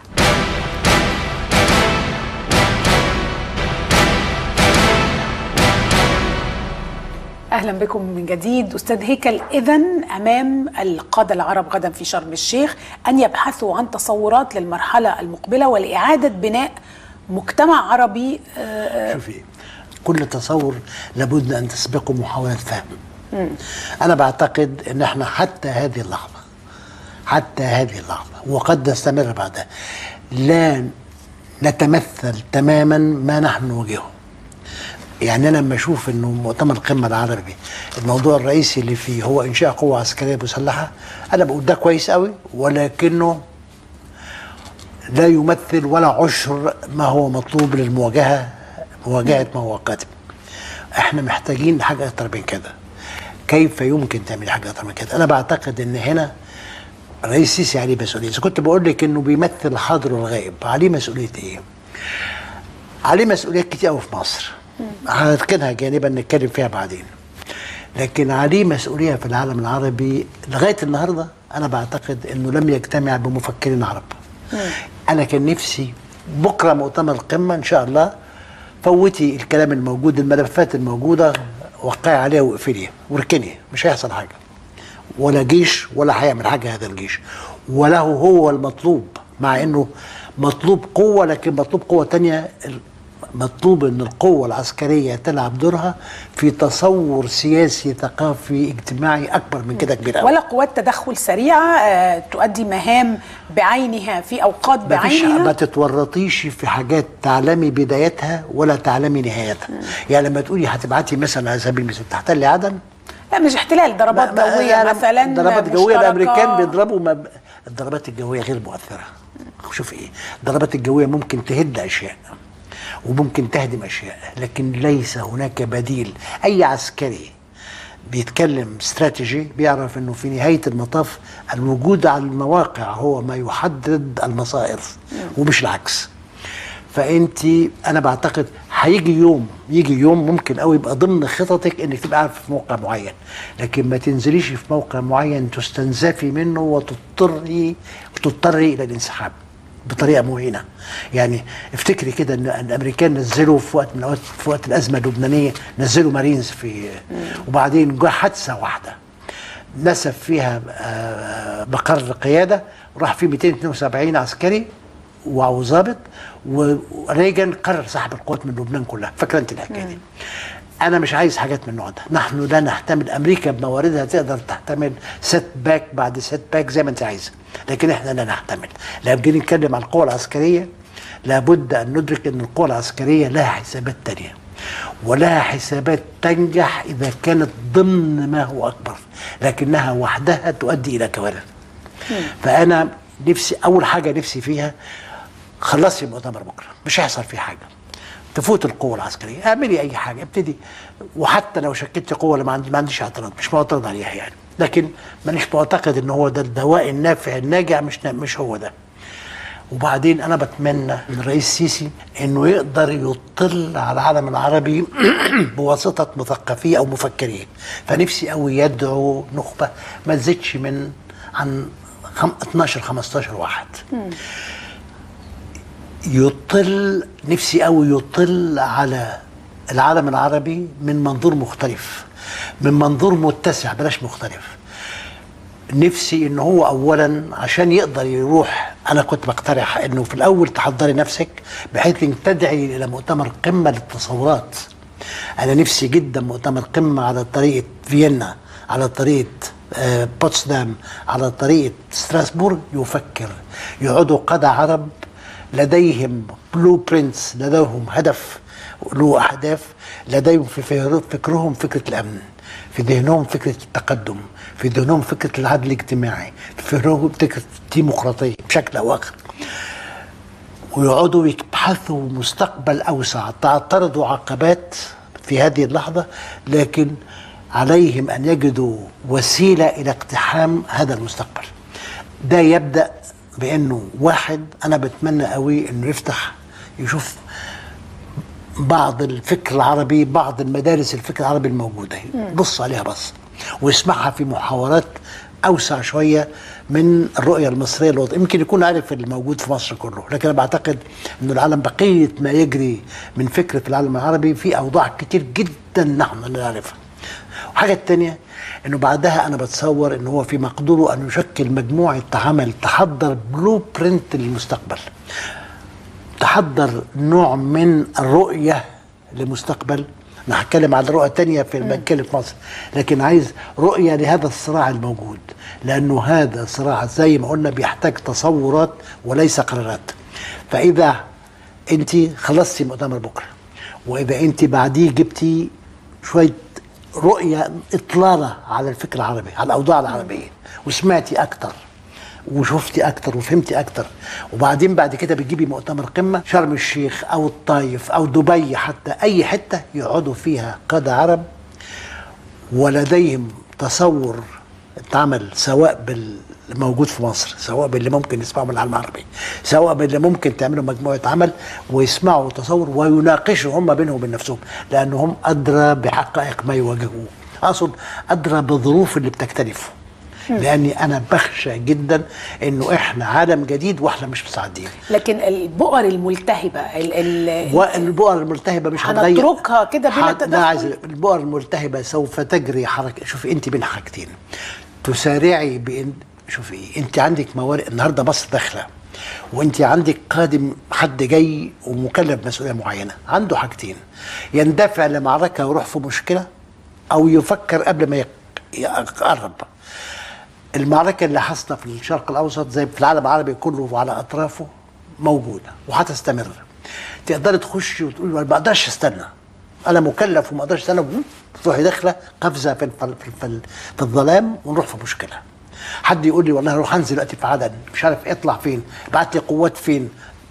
اهلا بكم من جديد استاذ هيكل اذا امام القاده العرب غدا في شرم الشيخ ان يبحثوا عن تصورات للمرحله المقبله ولاعاده بناء مجتمع عربي آه، شوفي كل تصور لابد ان تسبقه محاوله فهم انا بعتقد ان احنا حتى هذه اللحظه حتى هذه اللحظه وقد نستمر بعدها لا نتمثل تماما ما نحن نواجهه يعني انا لما اشوف انه مؤتمر القمه العربي الموضوع الرئيسي اللي فيه هو انشاء قوه عسكريه مسلحه انا بقول ده كويس قوي ولكنه لا يمثل ولا عشر ما هو مطلوب للمواجهه مواجهه ما هو قادم احنا محتاجين حاجه اكتر من كده كيف يمكن تعمل حاجه اكتر من كده انا بعتقد ان هنا الرئيس السيسي عليه مسؤوليه اذا كنت بقول لك انه بيمثل الحاضر والغائب عليه مسؤوليه ايه عليه مسؤوليات كتير قوي في مصر هنركنها جانبا نتكلم فيها بعدين لكن عليه مسؤوليه في العالم العربي لغايه النهارده انا بعتقد انه لم يجتمع بمفكرين عرب انا كان نفسي بكره مؤتمر القمه ان شاء الله فوتي الكلام الموجود الملفات الموجوده وقعي عليها واقفلي واركني مش هيحصل حاجه ولا جيش ولا هيعمل حاجه هذا الجيش وله هو المطلوب مع انه مطلوب قوه لكن مطلوب قوه تانية مطلوب ان القوه العسكريه تلعب دورها في تصور سياسي ثقافي اجتماعي اكبر من كده كبير قوي ولا قوات تدخل سريعه آه، تؤدي مهام بعينها في اوقات ما فيش ما بعينها تتورطيش في حاجات تعلمي بدايتها ولا تعلمي نهايتها يعني لما تقولي هتبعتي مثلا على سبيل المثال تحتلي عدن لا مش احتلال ضربات ما- ما- جويه يعني مثلا ضربات جويه مشتركة. الامريكان بيضربوا ما ب... الضربات الجويه غير مؤثره شوف ايه الضربات الجويه ممكن تهد اشياء وممكن تهدم اشياء لكن ليس هناك بديل اي عسكري بيتكلم استراتيجي بيعرف انه في نهايه المطاف الوجود على المواقع هو ما يحدد المصائر ومش العكس فانت انا بعتقد هيجي يوم يجي يوم ممكن قوي يبقى ضمن خططك انك تبقى عارف في موقع معين لكن ما تنزليش في موقع معين تستنزفي منه وتضطري تضطري الى الانسحاب بطريقه مهينه يعني افتكري كده ان الامريكان نزلوا في وقت من الأوقات في وقت الازمه اللبنانيه نزلوا مارينز في وبعدين جه حادثه واحده نسف فيها آه، مقر قياده وراح فيه 272 عسكري وظابط وريجن قرر سحب القوات من لبنان كلها فاكره انت الحكايه دي انا مش عايز حاجات من النوع ده نحن لا نحتمل امريكا بمواردها تقدر تحتمل سيت باك بعد سيت باك زي ما انت عايزه لكن احنا لا نحتمل لما بنيجي نتكلم عن القوى العسكريه لابد ان ندرك ان القوى العسكريه لها حسابات تانية ولها حسابات تنجح اذا كانت ضمن ما هو اكبر لكنها وحدها تؤدي الى كوارث فانا نفسي اول حاجه نفسي فيها خلصي المؤتمر بكره مش هيحصل فيه حاجه تفوت القوه العسكريه اعملي اي حاجه ابتدي وحتى لو شكلت قوه اللي ما عندي ما عنديش اعتراض مش معترض عليها يعني لكن مانيش معتقد ان هو ده الدواء النافع الناجع مش مش هو ده وبعدين انا بتمنى من الرئيس السيسي انه يقدر يطل على العالم العربي بواسطه مثقفيه او مفكرين فنفسي قوي يدعو نخبه ما تزيدش من عن خم 12 15 واحد يطل نفسي قوي يطل على العالم العربي من منظور مختلف من منظور متسع بلاش مختلف نفسي ان هو اولا عشان يقدر يروح انا كنت بقترح انه في الاول تحضري نفسك بحيث انك تدعي الى مؤتمر قمه للتصورات انا نفسي جدا مؤتمر قمه على طريقه فيينا على طريقه آه، بوتسدام على طريقه ستراسبورغ يفكر يقعدوا قادة عرب لديهم بلو برينتس لديهم هدف له اهداف لديهم في في فكرهم فكره الامن في ذهنهم فكره التقدم في ذهنهم فكره العدل الاجتماعي في ذهنهم فكره الديمقراطيه بشكل او اخر ويقعدوا يبحثوا مستقبل اوسع تعترضوا عقبات في هذه اللحظه لكن عليهم ان يجدوا وسيله الى اقتحام هذا المستقبل ده يبدا بانه واحد انا بتمنى قوي انه يفتح يشوف بعض الفكر العربي بعض المدارس الفكر العربي الموجوده بص عليها بص ويسمعها في محاورات اوسع شويه من الرؤيه المصريه الوضع يمكن يكون عارف الموجود في مصر كله لكن انا بعتقد انه العالم بقيه ما يجري من فكر في العالم العربي في اوضاع كتير جدا نحن لا نعرفها الحاجه الثانيه انه بعدها انا بتصور ان هو في مقدوره ان يشكل مجموعه عمل تحضر بلو برنت للمستقبل تحضر نوع من الرؤيه لمستقبل انا هتكلم على رؤيه تانية في بتكلم في مصر لكن عايز رؤيه لهذا الصراع الموجود لانه هذا الصراع زي ما قلنا بيحتاج تصورات وليس قرارات فاذا انت خلصتي مؤتمر بكره واذا انت بعديه جبتي شويه رؤيه اطلاله على الفكر العربي على الاوضاع العربيه وسمعتي اكتر وشفتي اكتر وفهمتي اكتر وبعدين بعد كده بتجيبي مؤتمر قمه شرم الشيخ او الطايف او دبي حتى اي حته يقعدوا فيها قاده عرب ولديهم تصور اتعمل سواء بالموجود في مصر سواء باللي ممكن نسمعه من العالم العربي سواء باللي ممكن تعملوا مجموعه عمل ويسمعوا تصور ويناقشوا هم بينهم وبين نفسهم لانهم ادرى بحقائق ما يواجهوه اقصد ادرى بالظروف اللي بتختلف لاني انا بخشى جدا انه احنا عالم جديد واحنا مش مستعدين لكن البؤر الملتهبه ال ال والبؤر الملتهبه مش هتغير هنتركها كده بلا حت- لا عايز تدخل البؤر الملتهبه سوف تجري حركه شوفي انت بين حاجتين تسارعي بان شوفي انت عندك موارد النهارده مصر داخله وانت عندك قادم حد جاي ومكلف بمسؤوليه معينه عنده حاجتين يندفع لمعركه ويروح في مشكله او يفكر قبل ما يق- يقرب المعركة اللي حاصلة في الشرق الأوسط زي في العالم العربي كله وعلى أطرافه موجودة وهتستمر تقدري تخشي وتقولي ما بقدرش استنى أنا مكلف وما أقدرش استنى تروحي داخلة قفزة في, الف- في, في, في الظلام ونروح في مشكلة حد يقول لي والله اروح انزل دلوقتي في عدن مش عارف اطلع فين بعت لي قوات فين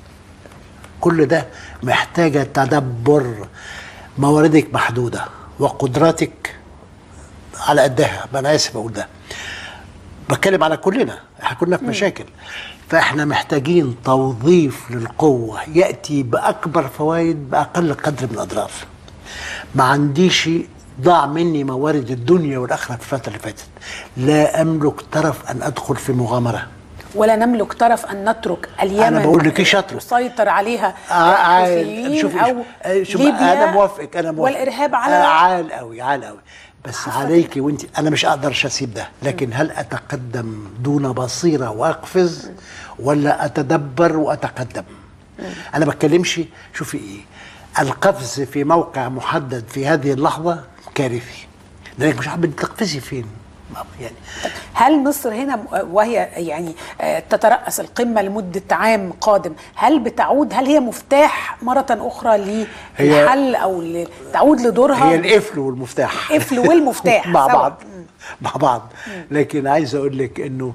كل ده محتاجة تدبر مواردك محدودة وقدراتك على قدها ما انا اسف اقول ده بتكلم على كلنا احنا كلنا في مشاكل فاحنا محتاجين توظيف للقوة يأتي بأكبر فوائد بأقل قدر من الأضرار ما عنديش ضاع مني موارد الدنيا والآخرة في الفترة اللي فاتت لا أملك طرف أن أدخل في مغامرة ولا نملك طرف ان نترك اليمن أنا بقول لك إيش أترك؟ يسيطر عليها عال الحوثيين شوف او شوف ليبيا انا موافقك انا موافق والارهاب على عال قوي عال قوي بس عليكي وانت انا مش اقدرش اسيب ده لكن هل اتقدم دون بصيره واقفز ولا اتدبر واتقدم انا بتكلمش شوفي ايه القفز في موقع محدد في هذه اللحظه كارثي لانك مش عارف تقفزي فين يعني هل مصر هنا م- وهي يعني آه، تترأس القمة لمدة عام قادم هل بتعود هل هي مفتاح مرة أخرى هي- للحل أو ل- تعود لدورها هي القفل والمفتاح قفل والمفتاح مع سوا. بعض مع بعض لكن عايز اقول لك انه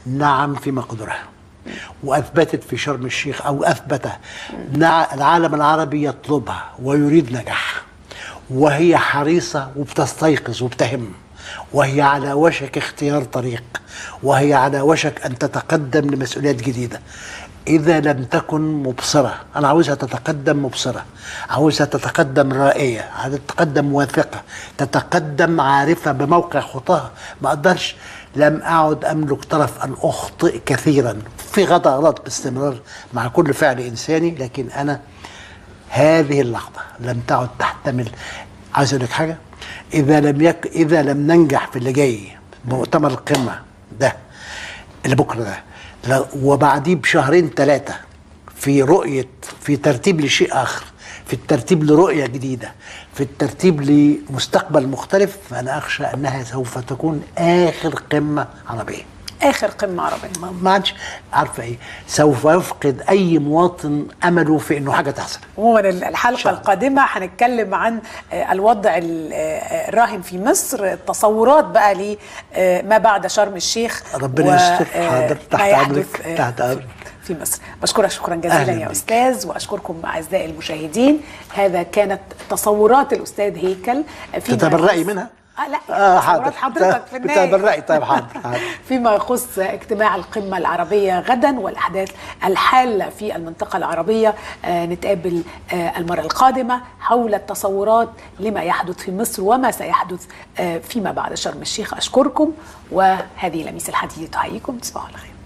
نعم في مقدورها واثبتت في شرم الشيخ او اثبت نع- العالم العربي يطلبها ويريد نجاحها وهي حريصه وبتستيقظ وبتهم وهي على وشك اختيار طريق وهي على وشك ان تتقدم لمسؤوليات جديده اذا لم تكن مبصره انا عاوزها تتقدم مبصره عاوزها تتقدم رائيه عاوزها تتقدم واثقه تتقدم عارفه بموقع خطاها ما اقدرش لم اعد املك طرف ان اخطئ كثيرا في غدا غلط باستمرار مع كل فعل انساني لكن انا هذه اللحظه لم تعد تحتمل عايز اقول لك حاجه اذا لم يك اذا لم ننجح في اللي جاي مؤتمر القمه ده اللي بكره ده لا- وبعديه بشهرين ثلاثه في رؤيه في ترتيب لشيء اخر في الترتيب لرؤيه جديده في الترتيب لمستقبل مختلف فانا اخشى انها سوف تكون اخر قمه عربيه اخر قمه عربيه ما- ما عادش عارفه ايه سوف يفقد اي مواطن امله في انه حاجه تحصل عموما إن الحلقه شاء الله. القادمه هنتكلم عن آه، الوضع ال- آه، الراهن في مصر التصورات بقى لما بعد شرم الشيخ ربنا يستر. آه، حاضر. ما تحت يحدث، أمرك. آه، تحت أمرك. في مصر بشكرك شكرا جزيلا أهلاً يا بك. استاذ واشكركم اعزائي المشاهدين هذا كانت تصورات الاستاذ هيكل فيما تتبرئي يخص- منها؟ اه لا آه، تصورات حاضر. حضرتك في النهايه بتبرئي طيب حاضر حاضر فيما يخص اجتماع القمة العربية غدا والأحداث الحالة في المنطقة العربية آه نتقابل آه المرة القادمة حول التصورات لما يحدث في مصر وما سيحدث آه فيما بعد شرم الشيخ أشكركم وهذه لميس الحديد تحييكم تصبحوا على خير